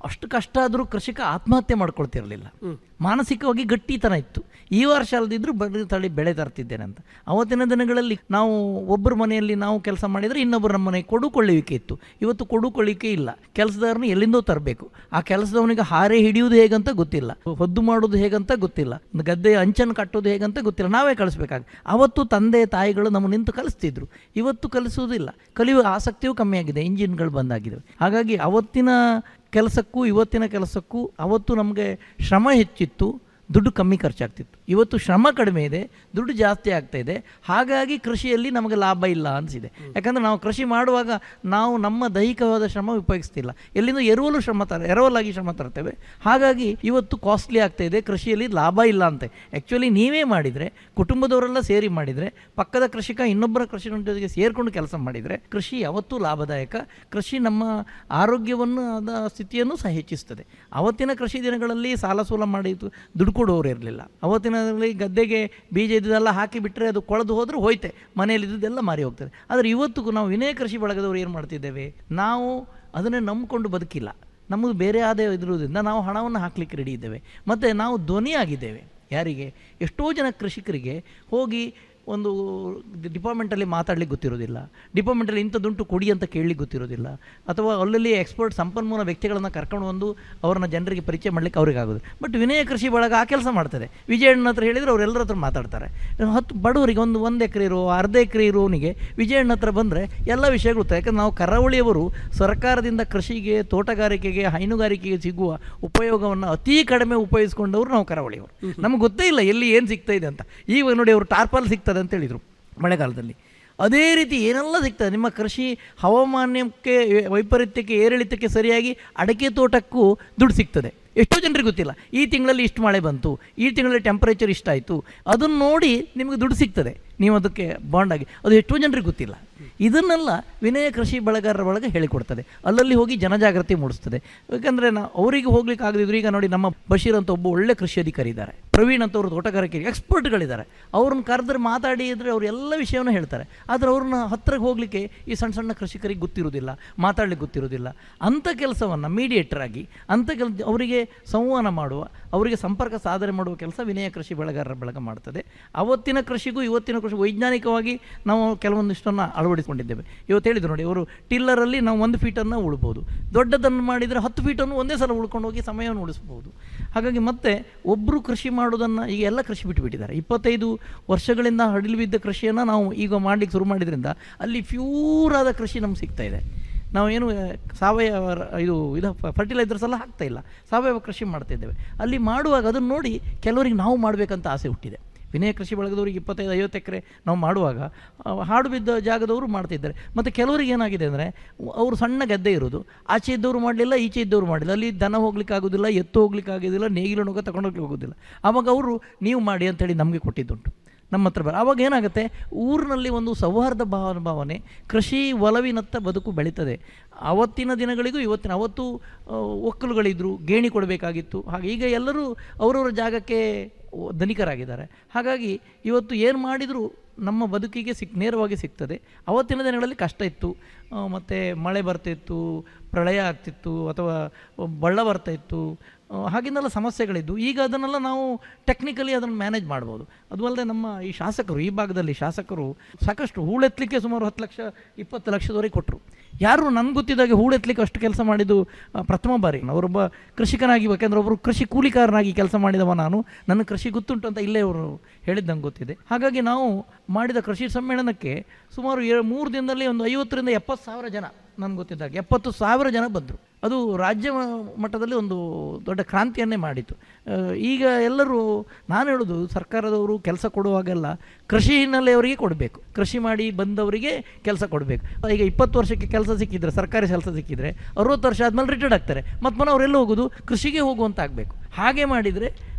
Speaker 15: ಅಷ್ಟು ಕಷ್ಟ ಆದರೂ ಕೃಷಿಕ ಆತ್ಮಹತ್ಯೆ ಮಾಡ್ಕೊಳ್ತಿರಲಿಲ್ಲ ಮಾನಸಿಕವಾಗಿ ಗಟ್ಟಿತನ ಇತ್ತು ಈ ವರ್ಷ ಅಲ್ದಿದ್ರು ಬರೀ ತಳಿ ಬೆಳೆ ತರ್ತಿದ್ದೇನೆ ಅಂತ ಅವತ್ತಿನ ದಿನಗಳಲ್ಲಿ ನಾವು ಒಬ್ಬರ ಮನೆಯಲ್ಲಿ ನಾವು ಕೆಲಸ ಮಾಡಿದರೆ ಇನ್ನೊಬ್ಬರ ನಮ್ಮ ಮನೆಗೆ ಕೊಡುಕೊಳ್ಳುವಿಕೆ ಇತ್ತು ಇವತ್ತು ಕೊಡುಕೊಳ್ಳಿಕೆ ಇಲ್ಲ ಕೆಲಸದವ್ರನ್ನ ಎಲ್ಲಿಂದೋ ತರಬೇಕು ಆ ಕೆಲಸದವನಿಗೆ ಹಾರೆ ಹಿಡಿಯುವುದು ಹೇಗಂತ ಗೊತ್ತಿಲ್ಲ ಹೊದ್ದು ಮಾಡೋದು ಹೇಗಂತ ಗೊತ್ತಿಲ್ಲ ಗದ್ದೆ ಅಂಚನ್ನು ಕಟ್ಟೋದು ಹೇಗಂತ ಗೊತ್ತಿಲ್ಲ ನಾವೇ ಕಳಿಸ್ಬೇಕಾಗ ಅವತ್ತು ತಂದೆ ತಾಯಿಗಳು ನಮ್ಮ ನಿಂತು ಕಲಿಸ್ತಿದ್ರು ಇವತ್ತು ಕಲಿಸುವುದಿಲ್ಲ ಕಲಿಯುವ ಆಸಕ್ತಿಯೂ ಕಮ್ಮಿಯಾಗಿದೆ ಇಂಜಿನ್ಗಳು ಬಂದಾಗಿದ್ದಾವೆ ಹಾಗಾಗಿ ಅವತ್ತಿನ ಕೆಲಸಕ್ಕೂ ಇವತ್ತಿನ ಕೆಲಸಕ್ಕೂ ಅವತ್ತು ನಮಗೆ ಶ್ರಮ ಹೆಚ್ಚಿತ್ತು ದುಡ್ಡು ಕಮ್ಮಿ ಖರ್ಚಾಗ್ತಿತ್ತು ಇವತ್ತು ಶ್ರಮ ಕಡಿಮೆ ಇದೆ ದುಡ್ಡು ಜಾಸ್ತಿ ಆಗ್ತಾ ಇದೆ ಹಾಗಾಗಿ ಕೃಷಿಯಲ್ಲಿ ನಮಗೆ ಲಾಭ ಇಲ್ಲ ಅನಿಸಿದೆ ಯಾಕಂದರೆ ನಾವು ಕೃಷಿ ಮಾಡುವಾಗ ನಾವು ನಮ್ಮ ದೈಹಿಕವಾದ ಶ್ರಮ ಉಪಯೋಗಿಸ್ತಿಲ್ಲ ಎಲ್ಲಿಂದ ಎರವಲು ಶ್ರಮ ತರ ಎರವಲಾಗಿ ಶ್ರಮ ತರ್ತೇವೆ ಹಾಗಾಗಿ ಇವತ್ತು ಕಾಸ್ಟ್ಲಿ ಆಗ್ತಾ ಇದೆ ಕೃಷಿಯಲ್ಲಿ ಲಾಭ ಇಲ್ಲ ಅಂತೆ ಆ್ಯಕ್ಚುಲಿ ನೀವೇ ಮಾಡಿದರೆ ಕುಟುಂಬದವರೆಲ್ಲ ಸೇರಿ ಮಾಡಿದರೆ ಪಕ್ಕದ ಕೃಷಿಕ ಇನ್ನೊಬ್ಬರ ಕೃಷಿ ಜೊತೆಗೆ ಸೇರಿಕೊಂಡು ಕೆಲಸ ಮಾಡಿದರೆ ಕೃಷಿ ಯಾವತ್ತೂ ಲಾಭದಾಯಕ ಕೃಷಿ ನಮ್ಮ ಆರೋಗ್ಯವನ್ನು ಅದ ಸ್ಥಿತಿಯನ್ನು ಸಹ ಹೆಚ್ಚಿಸ್ತದೆ ಅವತ್ತಿನ ಕೃಷಿ ದಿನಗಳಲ್ಲಿ ಸಾಲ ಸೂಲ ಮಾಡಿ ದುಡ್ಡು ಕೊಡುವವರು ಇರಲಿಲ್ಲ ಅವತ್ತಿನಲ್ಲಿ ಗದ್ದೆಗೆ ಬೀಜ ಇದ್ದದೆಲ್ಲ ಹಾಕಿ ಬಿಟ್ಟರೆ ಅದು ಕೊಳೆದು ಹೋದ್ರೆ ಹೋಯ್ತೆ ಮನೆಯಲ್ಲಿ ಇದ್ದದ್ದೆಲ್ಲ ಮಾರಿ ಹೋಗ್ತದೆ ಆದರೆ ಇವತ್ತು ನಾವು ವಿನಯ ಕೃಷಿ ಬಳಗದವರು ಏನು ಮಾಡ್ತಿದ್ದೇವೆ ನಾವು ಅದನ್ನೇ ನಂಬಿಕೊಂಡು ಬದುಕಿಲ್ಲ ನಮ್ಮದು ಬೇರೆ ಆದಾಯ ಇರುವುದರಿಂದ ನಾವು ಹಣವನ್ನು ಹಾಕಲಿಕ್ಕೆ ರೆಡಿ ಇದ್ದೇವೆ ಮತ್ತು ನಾವು ಧ್ವನಿಯಾಗಿದ್ದೇವೆ ಯಾರಿಗೆ ಎಷ್ಟೋ ಜನ ಕೃಷಿಕರಿಗೆ ಹೋಗಿ ಒಂದು ಡಿಪಾರ್ಟ್ಮೆಂಟಲ್ಲಿ ಮಾತಾಡ್ಲಿಕ್ಕೆ ಗೊತ್ತಿರೋದಿಲ್ಲ ಡಿಪಾರ್ಟ್ಮೆಂಟಲ್ಲಿ ಇಂಥದ್ದುಂಟು ಕೊಡಿ ಅಂತ ಕೇಳಲಿಕ್ಕೆ ಗೊತ್ತಿರೋದಿಲ್ಲ ಅಥವಾ ಅಲ್ಲಲ್ಲಿ ಎಕ್ಸ್ಪರ್ಟ್ ಸಂಪನ್ಮೂಲ ವ್ಯಕ್ತಿಗಳನ್ನು ಕರ್ಕೊಂಡು ಬಂದು ಅವ್ರನ್ನ ಜನರಿಗೆ ಪರಿಚಯ ಮಾಡಲಿಕ್ಕೆ ಅವ್ರಿಗೆ ಆಗೋದು ಬಟ್ ವಿನಯ ಕೃಷಿ ಬಳಗ ಆ ಕೆಲಸ ಮಾಡ್ತದೆ ವಿಜಯಣ್ಣ ಹತ್ರ ಹೇಳಿದರೆ ಅವರೆಲ್ಲರ ಹತ್ರ ಮಾತಾಡ್ತಾರೆ ಹತ್ತು ಬಡವರಿಗೆ ಒಂದು ಒಂದು ಎಕರೆ ಇರೋ ಅರ್ಧ ಎಕರೆ ಇರೋನಿಗೆ ವಿಜಯಣ್ಣ ಹತ್ರ ಬಂದರೆ ಎಲ್ಲ ವಿಷಯ ಗೊತ್ತಾಗ ಯಾಕಂದ್ರೆ ನಾವು ಕರಾವಳಿಯವರು ಸರ್ಕಾರದಿಂದ ಕೃಷಿಗೆ ತೋಟಗಾರಿಕೆಗೆ ಹೈನುಗಾರಿಕೆಗೆ ಸಿಗುವ ಉಪಯೋಗವನ್ನು ಅತಿ ಕಡಿಮೆ ಉಪಯೋಗಿಸ್ಕೊಂಡವರು ನಾವು ಕರಾವಳಿಯವರು ನಮ್ಗೆ ಗೊತ್ತೇ ಇಲ್ಲ ಎಲ್ಲಿ ಏನು ಸಿಗ್ತಾ ಇದೆ ಅಂತ ಈಗ ನೋಡಿ ಅವರು ಟಾರ್ಪಾಲ್ ಸಿಗ್ತದೆ ಅಂತ ಹೇಳಿದರು ಮಳೆಗಾಲದಲ್ಲಿ ಅದೇ ರೀತಿ ಏನೆಲ್ಲ ಸಿಗ್ತದೆ ನಿಮ್ಮ ಕೃಷಿ ಹವಾಮಾನ್ಯಕ್ಕೆ ವೈಪರೀತ್ಯಕ್ಕೆ ಏರಿಳಿತಕ್ಕೆ ಸರಿಯಾಗಿ ಅಡಕೆ ತೋಟಕ್ಕೂ ದುಡ್ಡು ಸಿಗ್ತದೆ ಎಷ್ಟೋ ಜನರಿಗೆ ಗೊತ್ತಿಲ್ಲ ಈ ತಿಂಗಳಲ್ಲಿ ಇಷ್ಟು ಮಳೆ ಬಂತು ಈ ತಿಂಗಳಲ್ಲಿ ಟೆಂಪರೇಚರ್ ಇಷ್ಟಾಯಿತು ಅದನ್ನು ನೋಡಿ ನಿಮಗೆ ದುಡ್ಡು ಸಿಗ್ತದೆ ನೀವು ಅದಕ್ಕೆ ಬಾಂಡಾಗಿ ಅದು ಎಷ್ಟೋ ಜನರಿಗೆ ಗೊತ್ತಿಲ್ಲ ಇದನ್ನೆಲ್ಲ ವಿನಯ ಕೃಷಿ ಬಳಗಾರರ ಒಳಗೆ ಹೇಳಿಕೊಡ್ತದೆ ಅಲ್ಲಲ್ಲಿ ಹೋಗಿ ಜನಜಾಗೃತಿ ಮೂಡಿಸ್ತದೆ ಯಾಕಂದರೆ ನಾ ಅವರಿಗೆ ಹೋಗ್ಲಿಕ್ಕೆ ಆಗದಿದ್ರು ಈಗ ನೋಡಿ ನಮ್ಮ ಬಶೀರ್ ಅಂತ ಒಬ್ಬ ಒಳ್ಳೆ ಕೃಷಿ ಅಧಿಕಾರಿ ಇದ್ದಾರೆ ಪ್ರವೀಣ್ ಅಂತ ಅವರು ತೋಟಗಾರಿಕೆ ಎಕ್ಸ್ಪರ್ಟ್ಗಳಿದ್ದಾರೆ ಅವ್ರನ್ನ ಕರೆದ್ರೆ ಮಾತಾಡಿ ಇದ್ರೆ ಅವ್ರು ಎಲ್ಲ ವಿಷಯವನ್ನು ಹೇಳ್ತಾರೆ ಆದರೆ ಅವ್ರನ್ನ ಹತ್ತಿರಕ್ಕೆ ಹೋಗಲಿಕ್ಕೆ ಈ ಸಣ್ಣ ಸಣ್ಣ ಕೃಷಿಕರಿಗೆ ಗೊತ್ತಿರೋದಿಲ್ಲ ಮಾತಾಡ್ಲಿಕ್ಕೆ ಗೊತ್ತಿರೋದಿಲ್ಲ ಅಂಥ ಕೆಲಸವನ್ನು ಮೀಡಿಯೇಟರ್ ಆಗಿ ಅಂಥ ಕೆಲ ಅವರಿಗೆ ಸಂವಹನ ಮಾಡುವ ಅವರಿಗೆ ಸಂಪರ್ಕ ಸಾಧನೆ ಮಾಡುವ ಕೆಲಸ ವಿನಯ ಕೃಷಿ ಬೆಳೆಗಾರರ ಬಳಗ ಮಾಡ್ತದೆ ಅವತ್ತಿನ ಕೃಷಿಗೂ ಇವತ್ತಿನ ಕೃಷಿ ವೈಜ್ಞಾನಿಕವಾಗಿ ನಾವು ಕೆಲವೊಂದಿಷ್ಟನ್ನು ಅಳವಡಿಸಿಕೊಂಡಿದ್ದೇವೆ ಇವತ್ತು ಹೇಳಿದ್ರು ನೋಡಿ ಅವರು ಟಿಲ್ಲರಲ್ಲಿ ನಾವು ಒಂದು ಫೀಟನ್ನು ಉಳ್ಬೋದು ದೊಡ್ಡದನ್ನು ಮಾಡಿದರೆ ಹತ್ತು ಫೀಟನ್ನು ಒಂದೇ ಸಲ ಉಳ್ಕೊಂಡು ಹೋಗಿ ಸಮಯವನ್ನು ಉಳಿಸ್ಬೋದು ಹಾಗಾಗಿ ಮತ್ತೆ ಒಬ್ಬರು ಕೃಷಿ ಮಾಡೋದನ್ನು ಈಗ ಎಲ್ಲ ಕೃಷಿ ಬಿಟ್ಟುಬಿಟ್ಟಿದ್ದಾರೆ ಇಪ್ಪತ್ತೈದು ವರ್ಷಗಳಿಂದ ಹಡಿಲು ಬಿದ್ದ ಕೃಷಿಯನ್ನು ನಾವು ಈಗ ಮಾಡಲಿಕ್ಕೆ ಶುರು ಮಾಡಿದ್ರಿಂದ ಅಲ್ಲಿ ಪ್ಯೂರಾದ ಕೃಷಿ ನಮ್ಗೆ ಸಿಗ್ತಾ ಇದೆ ನಾವೇನು ಸಾವಯವ ರ- ಇದು ಇದು ಫರ್ಟಿಲೈಸರ್ಸ್ ಎಲ್ಲ ಹಾಕ್ತಾ ಇಲ್ಲ ಸಾವಯವ ಕೃಷಿ ಮಾಡ್ತಿದ್ದೇವೆ ಅಲ್ಲಿ ಮಾಡುವಾಗ ಅದನ್ನು ನೋಡಿ ಕೆಲವರಿಗೆ ನಾವು ಮಾಡಬೇಕಂತ ಆಸೆ ಹುಟ್ಟಿದೆ ವಿನಯ ಕೃಷಿ ಬಳಗದವ್ರಿಗೆ ಇಪ್ಪತ್ತೈದು ಐವತ್ತು ಎಕರೆ ನಾವು ಮಾಡುವಾಗ ಆ, ಹಾಡು ಬಿದ್ದ ಜಾಗದವರು ಮಾಡ್ತಿದ್ದಾರೆ ಮತ್ತು ಕೆಲವರಿಗೆ ಏನಾಗಿದೆ ಅಂದರೆ ಅವರು ಸಣ್ಣ ಗದ್ದೆ ಇರೋದು ಆಚೆ ಇದ್ದವರು ಮಾಡಲಿಲ್ಲ ಈಚೆ ಇದ್ದವರು ಮಾಡಲಿಲ್ಲ ಅಲ್ಲಿ ದನ ಹೋಗ್ಲಿಕ್ಕೆ ಆಗೋದಿಲ್ಲ ಎತ್ತು ಹೋಗ್ಲಿಕ್ಕೆ ಆಗೋದಿಲ್ಲ ನೇಗಿಲು ನೊಗ ತಗೊಂಡೋಗ್ಲಿಕ್ಕೆ ಹೋಗೋದಿಲ್ಲ ಆವಾಗ ಅವರು ನೀವು ಮಾಡಿ ಅಂತೇಳಿ ನಮಗೆ ಕೊಟ್ಟಿದ್ದುಂಟು ನಮ್ಮ ಹತ್ರ ಬರ ಆವಾಗ ಏನಾಗುತ್ತೆ ಊರಿನಲ್ಲಿ ಒಂದು ಸೌಹಾರ್ದ ಭಾವ ಭಾವನೆ ಕೃಷಿ ಒಲವಿನತ್ತ ಬದುಕು ಬೆಳೀತದೆ ಅವತ್ತಿನ ದಿನಗಳಿಗೂ ಇವತ್ತಿನ ಅವತ್ತು ಆ, ಒಕ್ಕಲುಗಳಿದ್ರು ಗೇಣಿ ಕೊಡಬೇಕಾಗಿತ್ತು ಹಾಗೆ ಈಗ ಎಲ್ಲರೂ ಅವರವರ ಜಾಗಕ್ಕೆ ಒ- ಧನಿಕರಾಗಿದ್ದಾರೆ ಹಾಗಾಗಿ ಇವತ್ತು ಏನು ಮಾಡಿದರೂ ನಮ್ಮ ಬದುಕಿಗೆ ಸಿಕ್ ನೇರವಾಗಿ ಸಿಗ್ತದೆ ಅವತ್ತಿನ ದಿನಗಳಲ್ಲಿ ಕಷ್ಟ ಇತ್ತು ಮತ್ತು ಮಳೆ ಬರ್ತಿತ್ತು ಪ್ರಳಯ ಆಗ್ತಿತ್ತು ಅಥವಾ ಬಳ್ಳ ಬರ್ತಾ ಇತ್ತು ಆ, ಹಾಗಿನ್ನೆಲ್ಲ ಸಮಸ್ಯೆಗಳಿದ್ದು ಈಗ ಅದನ್ನೆಲ್ಲ ನಾವು ಟೆಕ್ನಿಕಲಿ ಅದನ್ನು ಮ್ಯಾನೇಜ್ ಮಾಡ್ಬೋದು ಅದು ಅಲ್ಲದೆ ನಮ್ಮ ಈ ಶಾಸಕರು ಈ ಭಾಗದಲ್ಲಿ ಶಾಸಕರು ಸಾಕಷ್ಟು ಹೂಳೆತ್ತಲಿಕ್ಕೆ ಸುಮಾರು ಹತ್ತು ಲಕ್ಷ ಇಪ್ಪತ್ತು ಲಕ್ಷದವರೆಗೆ ಕೊಟ್ಟರು ಯಾರು ನನಗೆ ಗೊತ್ತಿದ್ದಾಗೆ ಹೂಳೆತ್ತಲಿಕ್ಕೆ ಅಷ್ಟು ಕೆಲಸ ಮಾಡಿದ್ದು ಆ, ಪ್ರಥಮ ಬಾರಿ ಅವರೊಬ್ಬ ಕೃಷಿಕನಾಗಿ ಯಾಕೆಂದ್ರೆ ಒಬ್ಬರು ಕೃಷಿ ಕೂಲಿಕಾರನಾಗಿ ಕೆಲಸ ಮಾಡಿದವ ನಾನು ನನ್ನ ಕೃಷಿ ಗೊತ್ತುಂಟು ಅಂತ ಇಲ್ಲೇ ಅವರು ಹೇಳಿದ್ದು ನಂಗೆ ಗೊತ್ತಿದೆ ಹಾಗಾಗಿ ನಾವು ಮಾಡಿದ ಕೃಷಿ ಸಮ್ಮೇಳನಕ್ಕೆ ಸುಮಾರು ಏ ಮೂರು ದಿನದಲ್ಲಿ ಒಂದು ಐವತ್ತರಿಂದ ಎಪ್ಪತ್ತು ಸಾವಿರ ಜನ ನನಗೆ ಗೊತ್ತಿದ್ದಾಗ ಎಪ್ಪತ್ತು ಸಾವಿರ ಜನ ಬಂದರು ಅದು ರಾಜ್ಯ ಮಟ್ಟದಲ್ಲಿ ಒಂದು ದೊಡ್ಡ ಕ್ರಾಂತಿಯನ್ನೇ ಮಾಡಿತು ಆ, ಈಗ ಎಲ್ಲರೂ ನಾನು ಹೇಳೋದು ಸರ್ಕಾರದವರು ಕೆಲಸ ಕೊಡುವಾಗೆಲ್ಲ ಕೃಷಿ ಹಿನ್ನೆಲೆಯವರಿಗೆ ಕೊಡಬೇಕು ಕೃಷಿ ಮಾಡಿ ಬಂದವರಿಗೆ ಕೆಲಸ ಕೊಡಬೇಕು ಈಗ ಇಪ್ಪತ್ತು ವರ್ಷಕ್ಕೆ ಕೆಲಸ ಸಿಕ್ಕಿದ್ರೆ ಸರ್ಕಾರಿ ಕೆಲಸ ಸಿಕ್ಕಿದ್ರೆ ಅರವತ್ತು ವರ್ಷ ಆದಮೇಲೆ ರಿಟೈರ್ಡ್ ಆಗ್ತಾರೆ ಮತ್ತು ಪುನಃ ಅವರೆಲ್ಲ ಹೋಗೋದು ಕೃಷಿಗೆ ಹೋಗುವಂತ ಆಗಬೇಕು ಹಾಗೆ ಮಾಡಿದರೆ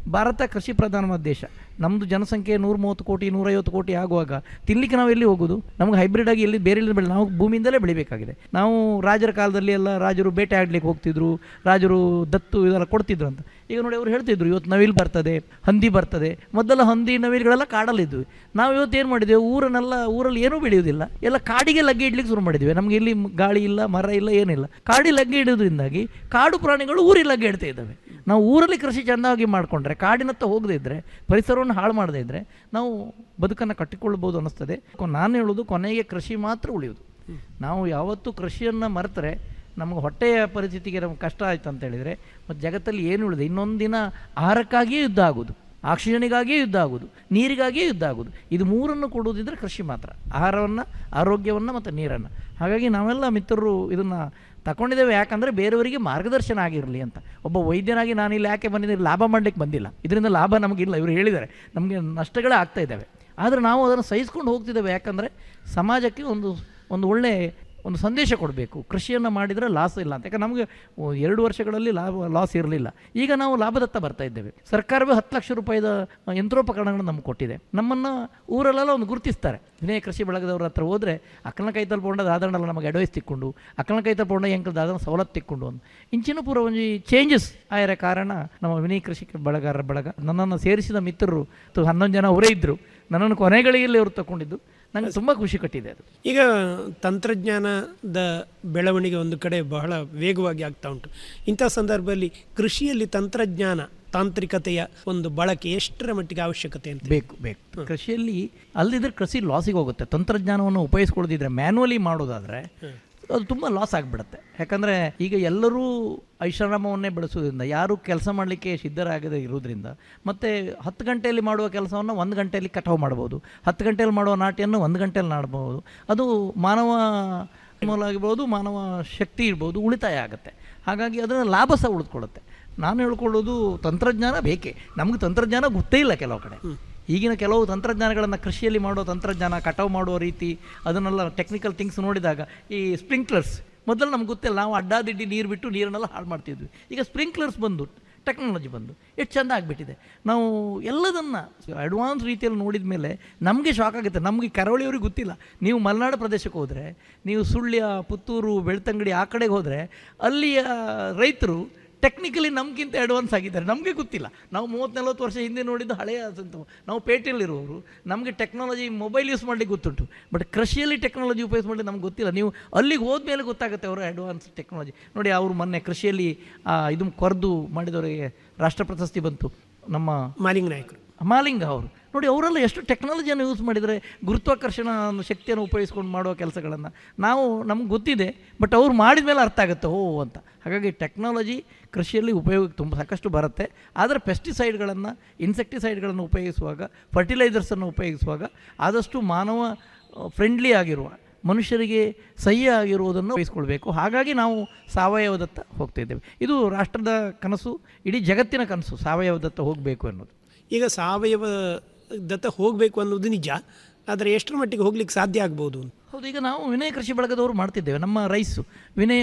Speaker 15: ಭಾರತ ಕೃಷಿ ಪ್ರಧಾನವಾದ ದೇಶ ನಮ್ಮದು ಜನಸಂಖ್ಯೆ ನೂರ ಮೂವತ್ತು ಕೋಟಿ ನೂರೈವತ್ತು ಕೋಟಿ ಆಗುವಾಗ ತಿನ್ಲಿಕ್ಕೆ ನಾವು ಎಲ್ಲಿ ಹೋಗೋದು ನಮಗೆ ಹೈಬ್ರಿಡ್ ಆಗಿ ಎಲ್ಲಿ ಬೇರೆ ಎಲ್ಲಿ ಬೆಳೆ ನಾವು ಭೂಮಿಯಿಂದಲೇ ಬೆಳಿಬೇಕಾಗಿದೆ ನಾವು ರಾಜರ ಕಾಲದಲ್ಲಿ ಎಲ್ಲ ರಾಜರು ಬೇಟೆ ಆಡ್ಲಿಕ್ಕೆ ಹೋಗ್ತಿದ್ರು ರಾಜರು ದತ್ತು ಇದೆಲ್ಲ ಕೊಡ್ತಿದ್ರು ಅಂತ ಈಗ ನೋಡಿ ಅವ್ರು ಹೇಳ್ತಿದ್ರು ಇವತ್ತು ನವಿಲು ಬರ್ತದೆ ಹಂದಿ ಬರ್ತದೆ ಮೊದಲ ಹಂದಿ ನವಿಲುಗಳೆಲ್ಲ ಕಾಡಲ್ಲಿದ್ವು ನಾವು ಇವತ್ತು ಏನು ಮಾಡಿದ್ದೇವೆ ಊರನ್ನೆಲ್ಲ ಊರಲ್ಲಿ ಏನೂ ಬೆಳೆಯುವುದಿಲ್ಲ ಎಲ್ಲ ಕಾಡಿಗೆ ಲಗ್ಗೆ ಇಡ್ಲಿಕ್ಕೆ ಶುರು ಮಾಡಿದ್ವಿ ನಮಗೆ ಇಲ್ಲಿ ಗಾಳಿ ಇಲ್ಲ ಮರ ಇಲ್ಲ ಏನಿಲ್ಲ ಕಾಡಿ ಲಗ್ಗೆ ಇಡೋದ್ರಿಂದಾಗಿ ಕಾಡು ಪ್ರಾಣಿಗಳು ಊರಿಗೆ ಲಗ್ಗೆ ಇಡ್ತಾ ಇದ್ದಾವೆ ನಾವು ಊರಲ್ಲಿ ಕೃಷಿ ಚೆಂದಾಗಿ ಮಾಡಿಕೊಂಡ್ರೆ ಕಾಡಿನತ್ತ ಹೋಗದೇ ಇದ್ದರೆ ಪರಿಸರವನ್ನು ಹಾಳು ಮಾಡದೇ ಇದ್ದರೆ ನಾವು ಬದುಕನ್ನು ಕಟ್ಟಿಕೊಳ್ಳಬಹುದು ಅನ್ನಿಸ್ತದೆ ಕೊ- ನಾನು ಹೇಳೋದು ಕೊನೆಗೆ ಕೃಷಿ ಮಾತ್ರ ಉಳಿಯೋದು ನಾವು ಯಾವತ್ತೂ ಕೃಷಿಯನ್ನು ಮರೆತರೆ ನಮಗೆ ಹೊಟ್ಟೆಯ ಪರಿಸ್ಥಿತಿಗೆ ನಮ್ಗೆ ಕಷ್ಟ ಆಯ್ತು ಅಂತ ಹೇಳಿದರೆ ಮತ್ತು ಜಗತ್ತಲ್ಲಿ ಏನು ಉಳಿದೆ ಇನ್ನೊಂದು ದಿನ ಆಹಾರಕ್ಕಾಗಿಯೇ ಯುದ್ಧ ಆಗೋದು ಆಕ್ಸಿಜನಿಗಾಗಿಯೇ ಯುದ್ಧ ಆಗೋದು ನೀರಿಗಾಗಿಯೇ ಯುದ್ಧ ಆಗೋದು ಇದು ಮೂರನ್ನು ಕೊಡುವುದಿದ್ರೆ ಕೃಷಿ ಮಾತ್ರ ಆಹಾರವನ್ನು ಆರೋಗ್ಯವನ್ನು ಮತ್ತು ನೀರನ್ನು ಹಾಗಾಗಿ ನಾವೆಲ್ಲ ಮಿತ್ರರು ಇದನ್ನು ತಗೊಂಡಿದ್ದೇವೆ ಯಾಕಂದರೆ ಬೇರೆಯವರಿಗೆ ಮಾರ್ಗದರ್ಶನ ಆಗಿರಲಿ ಅಂತ ಒಬ್ಬ ವೈದ್ಯನಾಗಿ ನಾನು ಇಲ್ಲಿ ಯಾಕೆ ಬಂದಿದ್ದೀನಿ ಲಾಭ ಮಾಡಲಿಕ್ಕೆ ಬಂದಿಲ್ಲ ಇದರಿಂದ ಲಾಭ ನಮಗಿಲ್ಲ ಇವರು ಹೇಳಿದ್ದಾರೆ ನಮಗೆ ನಷ್ಟಗಳೇ ಆಗ್ತಾ ಇದ್ದಾವೆ ಆದರೆ ನಾವು ಅದನ್ನು ಸಹಿಸ್ಕೊಂಡು ಹೋಗ್ತಿದ್ದೇವೆ ಯಾಕಂದರೆ ಸಮಾಜಕ್ಕೆ ಒಂದು ಒಂದು ಒಳ್ಳೆಯ ಒಂದು ಸಂದೇಶ ಕೊಡಬೇಕು ಕೃಷಿಯನ್ನು ಮಾಡಿದರೆ ಲಾಸ್ ಇಲ್ಲ ಅಂತ ಯಾಕಂದ್ರೆ ನಮಗೆ ಓ, ಎರಡು ವರ್ಷಗಳಲ್ಲಿ ಲಾಭ ಲಾಸ್ ಇರಲಿಲ್ಲ ಈಗ ನಾವು ಲಾಭದತ್ತ ಬರ್ತಾ ಇದ್ದೇವೆ ಸರ್ಕಾರವೇ ಹತ್ತು ಲಕ್ಷ ರೂಪಾಯಿದ ಯಂತ್ರೋಪಕರಣಗಳನ್ನು ನಮ್ಗೆ ಕೊಟ್ಟಿದೆ ನಮ್ಮನ್ನು ಊರಲ್ಲೆಲ್ಲ ಒಂದು ಗುರುತಿಸ್ತಾರೆ ವಿನಯ ಕೃಷಿ ಬಳಗದವ್ರ ಹತ್ರ ಹೋದರೆ ಅಕ್ಕನ ಕೈ ತಲ್ಪೊಂಡ ದಾದಣ್ಣಲ್ಲ ನಮಗೆ ಅಡ್ವೈಸ್ ತಿಕ್ಕೊಂಡು ಅಕ್ಕನ ಕೈ ತಲ್ಪೊಂಡ ಎಂಕಲ್ ದಾದನ ಸವಲತ್ತು ತಿಕ್ಕೊಂಡು ಒಂದು ಇಂಚಿನ ಪೂರ ಒಂದು ಚೇಂಜಸ್ ಆಯರ ಕಾರಣ ನಮ್ಮ ವಿನಯ ಕೃಷಿ ಬಳಗಾರರ ಬಳಗ ನನ್ನನ್ನು ಸೇರಿಸಿದ ಮಿತ್ರರು ತು- ಹನ್ನೊಂದು ಜನ ಅವರೇ ಇದ್ದರು ನನ್ನನ್ನು ಕೊನೆಗಳಿಗೆಯಲ್ಲಿ ಅವರು ತಗೊಂಡಿದ್ದು ನನಗೆ ತುಂಬ ಖುಷಿ ಕಟ್ಟಿದೆ ಅದು
Speaker 14: ಈಗ ತಂತ್ರಜ್ಞಾನದ ಬೆಳವಣಿಗೆ ಒಂದು ಕಡೆ ಬಹಳ ವೇಗವಾಗಿ ಆಗ್ತಾ ಉಂಟು ಇಂಥ ಸಂದರ್ಭದಲ್ಲಿ ಕೃಷಿಯಲ್ಲಿ ತಂತ್ರಜ್ಞಾನ ತಾಂತ್ರಿಕತೆಯ ಒಂದು ಬಳಕೆ ಎಷ್ಟರ ಮಟ್ಟಿಗೆ ಅವಶ್ಯಕತೆ ಅಂತ
Speaker 15: ಬೇಕು ಬೇಕು ಕೃಷಿಯಲ್ಲಿ ಅಲ್ಲದಿದ್ರೆ ಕೃಷಿ ಲಾಸಿಗೆ ಹೋಗುತ್ತೆ ತಂತ್ರಜ್ಞಾನವನ್ನು ಉಪಯೋಗಿಸ್ಕೊಳ್ಳದಿದ್ರೆ ಮ್ಯಾನ್ಯಲಿ ಮಾಡೋದಾದರೆ ಅದು ತುಂಬ ಲಾಸ್ ಆಗಿಬಿಡುತ್ತೆ ಯಾಕಂದರೆ ಈಗ ಎಲ್ಲರೂ ಐಷಾರಾಮವನ್ನೇ ಬೆಳೆಸೋದ್ರಿಂದ ಯಾರೂ ಕೆಲಸ ಮಾಡಲಿಕ್ಕೆ ಸಿದ್ಧರಾಗದೇ ಇರೋದ್ರಿಂದ ಮತ್ತು ಹತ್ತು ಗಂಟೆಯಲ್ಲಿ ಮಾಡುವ ಕೆಲಸವನ್ನು ಒಂದು ಗಂಟೆಯಲ್ಲಿ ಕಟಾವು ಮಾಡ್ಬೋದು ಹತ್ತು ಗಂಟೆಯಲ್ಲಿ ಮಾಡುವ ನಾಟಿಯನ್ನು ಒಂದು ಗಂಟೆಯಲ್ಲಿ ನಾಡ್ಬೋದು ಅದು ಮಾನವ ಮೂಲ ಆಗಿರ್ಬೋದು ಮಾನವ ಶಕ್ತಿ ಇರ್ಬೋದು ಉಳಿತಾಯ ಆಗುತ್ತೆ ಹಾಗಾಗಿ ಅದರ ಲಾಭ ಸಹ ಉಳಿದುಕೊಳ್ಳುತ್ತೆ ನಾನು ಹೇಳ್ಕೊಳ್ಳೋದು ತಂತ್ರಜ್ಞಾನ ಬೇಕೇ ನಮಗೆ ತಂತ್ರಜ್ಞಾನ ಗೊತ್ತೇ ಇಲ್ಲ ಕೆಲವು ಕಡೆ ಈಗಿನ ಕೆಲವು ತಂತ್ರಜ್ಞಾನಗಳನ್ನು ಕೃಷಿಯಲ್ಲಿ ಮಾಡೋ ತಂತ್ರಜ್ಞಾನ ಕಟಾವು ಮಾಡುವ ರೀತಿ ಅದನ್ನೆಲ್ಲ ಟೆಕ್ನಿಕಲ್ ಥಿಂಗ್ಸ್ ನೋಡಿದಾಗ ಈ ಸ್ಪ್ರಿಂಕ್ಲರ್ಸ್ ಮೊದಲು ನಮ್ಗೆ ಗೊತ್ತಿಲ್ಲ ನಾವು ಅಡ್ಡಾದಿಡ್ಡಿ ನೀರು ಬಿಟ್ಟು ನೀರನ್ನೆಲ್ಲ ಹಾಳು ಮಾಡ್ತಿದ್ವಿ ಈಗ ಸ್ಪ್ರಿಂಕ್ಲರ್ಸ್ ಬಂದು ಟೆಕ್ನಾಲಜಿ ಬಂದು ಎಷ್ಟು ಚೆಂದ ಆಗಿಬಿಟ್ಟಿದೆ ನಾವು ಎಲ್ಲದನ್ನು ಅಡ್ವಾನ್ಸ್ ರೀತಿಯಲ್ಲಿ ನೋಡಿದ ಮೇಲೆ ನಮಗೆ ಶಾಕ್ ಆಗುತ್ತೆ ನಮಗೆ ಕರಾವಳಿಯವ್ರಿಗೆ ಗೊತ್ತಿಲ್ಲ ನೀವು ಮಲೆನಾಡು ಪ್ರದೇಶಕ್ಕೆ ಹೋದರೆ ನೀವು ಸುಳ್ಯ ಪುತ್ತೂರು ಬೆಳ್ತಂಗಡಿ ಆ ಕಡೆಗೆ ಹೋದರೆ ಅಲ್ಲಿಯ ರೈತರು ಟೆಕ್ನಿಕಲಿ ನಮಗಿಂತ ಅಡ್ವಾನ್ಸ್ ಆಗಿದ್ದಾರೆ ನಮಗೆ ಗೊತ್ತಿಲ್ಲ ನಾವು ಮೂವತ್ತು ನಲ್ವತ್ತು ವರ್ಷ ಹಿಂದೆ ನೋಡಿದ್ದು ಹಳೆಯ ಸಂತು ನಾವು ಪೇಟೆಯಲ್ಲಿರುವವರು ನಮಗೆ ಟೆಕ್ನಾಲಜಿ ಮೊಬೈಲ್ ಯೂಸ್ ಮಾಡಲಿಕ್ಕೆ ಗೊತ್ತುಂಟು ಬಟ್ ಕೃಷಿಯಲ್ಲಿ ಟೆಕ್ನಾಲಜಿ ಉಪಯೋಗಿಸ್ ಮಾಡಲಿಕ್ಕೆ ನಮ್ಗೆ ಗೊತ್ತಿಲ್ಲ ನೀವು ಅಲ್ಲಿಗೆ ಹೋದ್ಮೇಲೆ ಗೊತ್ತಾಗುತ್ತೆ ಅವರು ಅಡ್ವಾನ್ಸ್ ಟೆಕ್ನಾಲಜಿ ನೋಡಿ ಅವರು ಮೊನ್ನೆ ಕೃಷಿಯಲ್ಲಿ ಆ, ಇದು ಕೊರೆದು ಮಾಡಿದವರಿಗೆ ರಾಷ್ಟ್ರ ಪ್ರಶಸ್ತಿ ಬಂತು ನಮ್ಮ
Speaker 14: ಮಾಲಿಂಗ ನಾಯಕರು
Speaker 15: ಮಾಲಿಂಗ ಅವರು ನೋಡಿ ಅವರೆಲ್ಲ ಎಷ್ಟು ಟೆಕ್ನಾಲಜಿಯನ್ನು ಯೂಸ್ ಮಾಡಿದರೆ ಗುರುತ್ವಾಕರ್ಷಣ ಅನ್ನೋ ಶಕ್ತಿಯನ್ನು ಉಪಯೋಗಿಸ್ಕೊಂಡು ಮಾಡುವ ಕೆಲಸಗಳನ್ನು ನಾವು ನಮ್ಗೆ ಗೊತ್ತಿದೆ ಬಟ್ ಅವ್ರು ಮಾಡಿದ ಮೇಲೆ ಅರ್ಥ ಆಗುತ್ತೆ ಓ ಅಂತ ಹಾಗಾಗಿ ಟೆಕ್ನಾಲಜಿ ಕೃಷಿಯಲ್ಲಿ ಉಪಯೋಗ ತುಂಬ ಸಾಕಷ್ಟು ಬರುತ್ತೆ ಆದರೆ ಪೆಸ್ಟಿಸೈಡ್ಗಳನ್ನು ಇನ್ಸೆಕ್ಟಿಸೈಡ್ಗಳನ್ನು ಉಪಯೋಗಿಸುವಾಗ ಫರ್ಟಿಲೈಸರ್ಸನ್ನು ಉಪಯೋಗಿಸುವಾಗ ಆದಷ್ಟು ಮಾನವ ಫ್ರೆಂಡ್ಲಿ ಆಗಿರುವ ಮನುಷ್ಯರಿಗೆ ಸಹ್ಯ ಆಗಿರುವುದನ್ನು ವಹಿಸ್ಕೊಳ್ಬೇಕು ಹಾಗಾಗಿ ನಾವು ಸಾವಯವದತ್ತ ಹೋಗ್ತಾ ಇದ್ದೇವೆ ಇದು ರಾಷ್ಟ್ರದ ಕನಸು ಇಡೀ ಜಗತ್ತಿನ ಕನಸು ಸಾವಯವದತ್ತ ಹೋಗಬೇಕು ಅನ್ನೋದು
Speaker 14: ಈಗ ಸಾವಯವ ದತ್ತ ಹೋಗಬೇಕು ಅನ್ನೋದು ನಿಜ ಆದರೆ ಎಷ್ಟರ ಮಟ್ಟಿಗೆ ಹೋಗ್ಲಿಕ್ಕೆ ಸಾಧ್ಯ ಆಗ್ಬೋದು
Speaker 15: ಹೌದು ಈಗ ನಾವು ವಿನಯ ಕೃಷಿ ಬಳಗದವರು ಮಾಡ್ತಿದ್ದೇವೆ ನಮ್ಮ ರೈಸು ವಿನಯ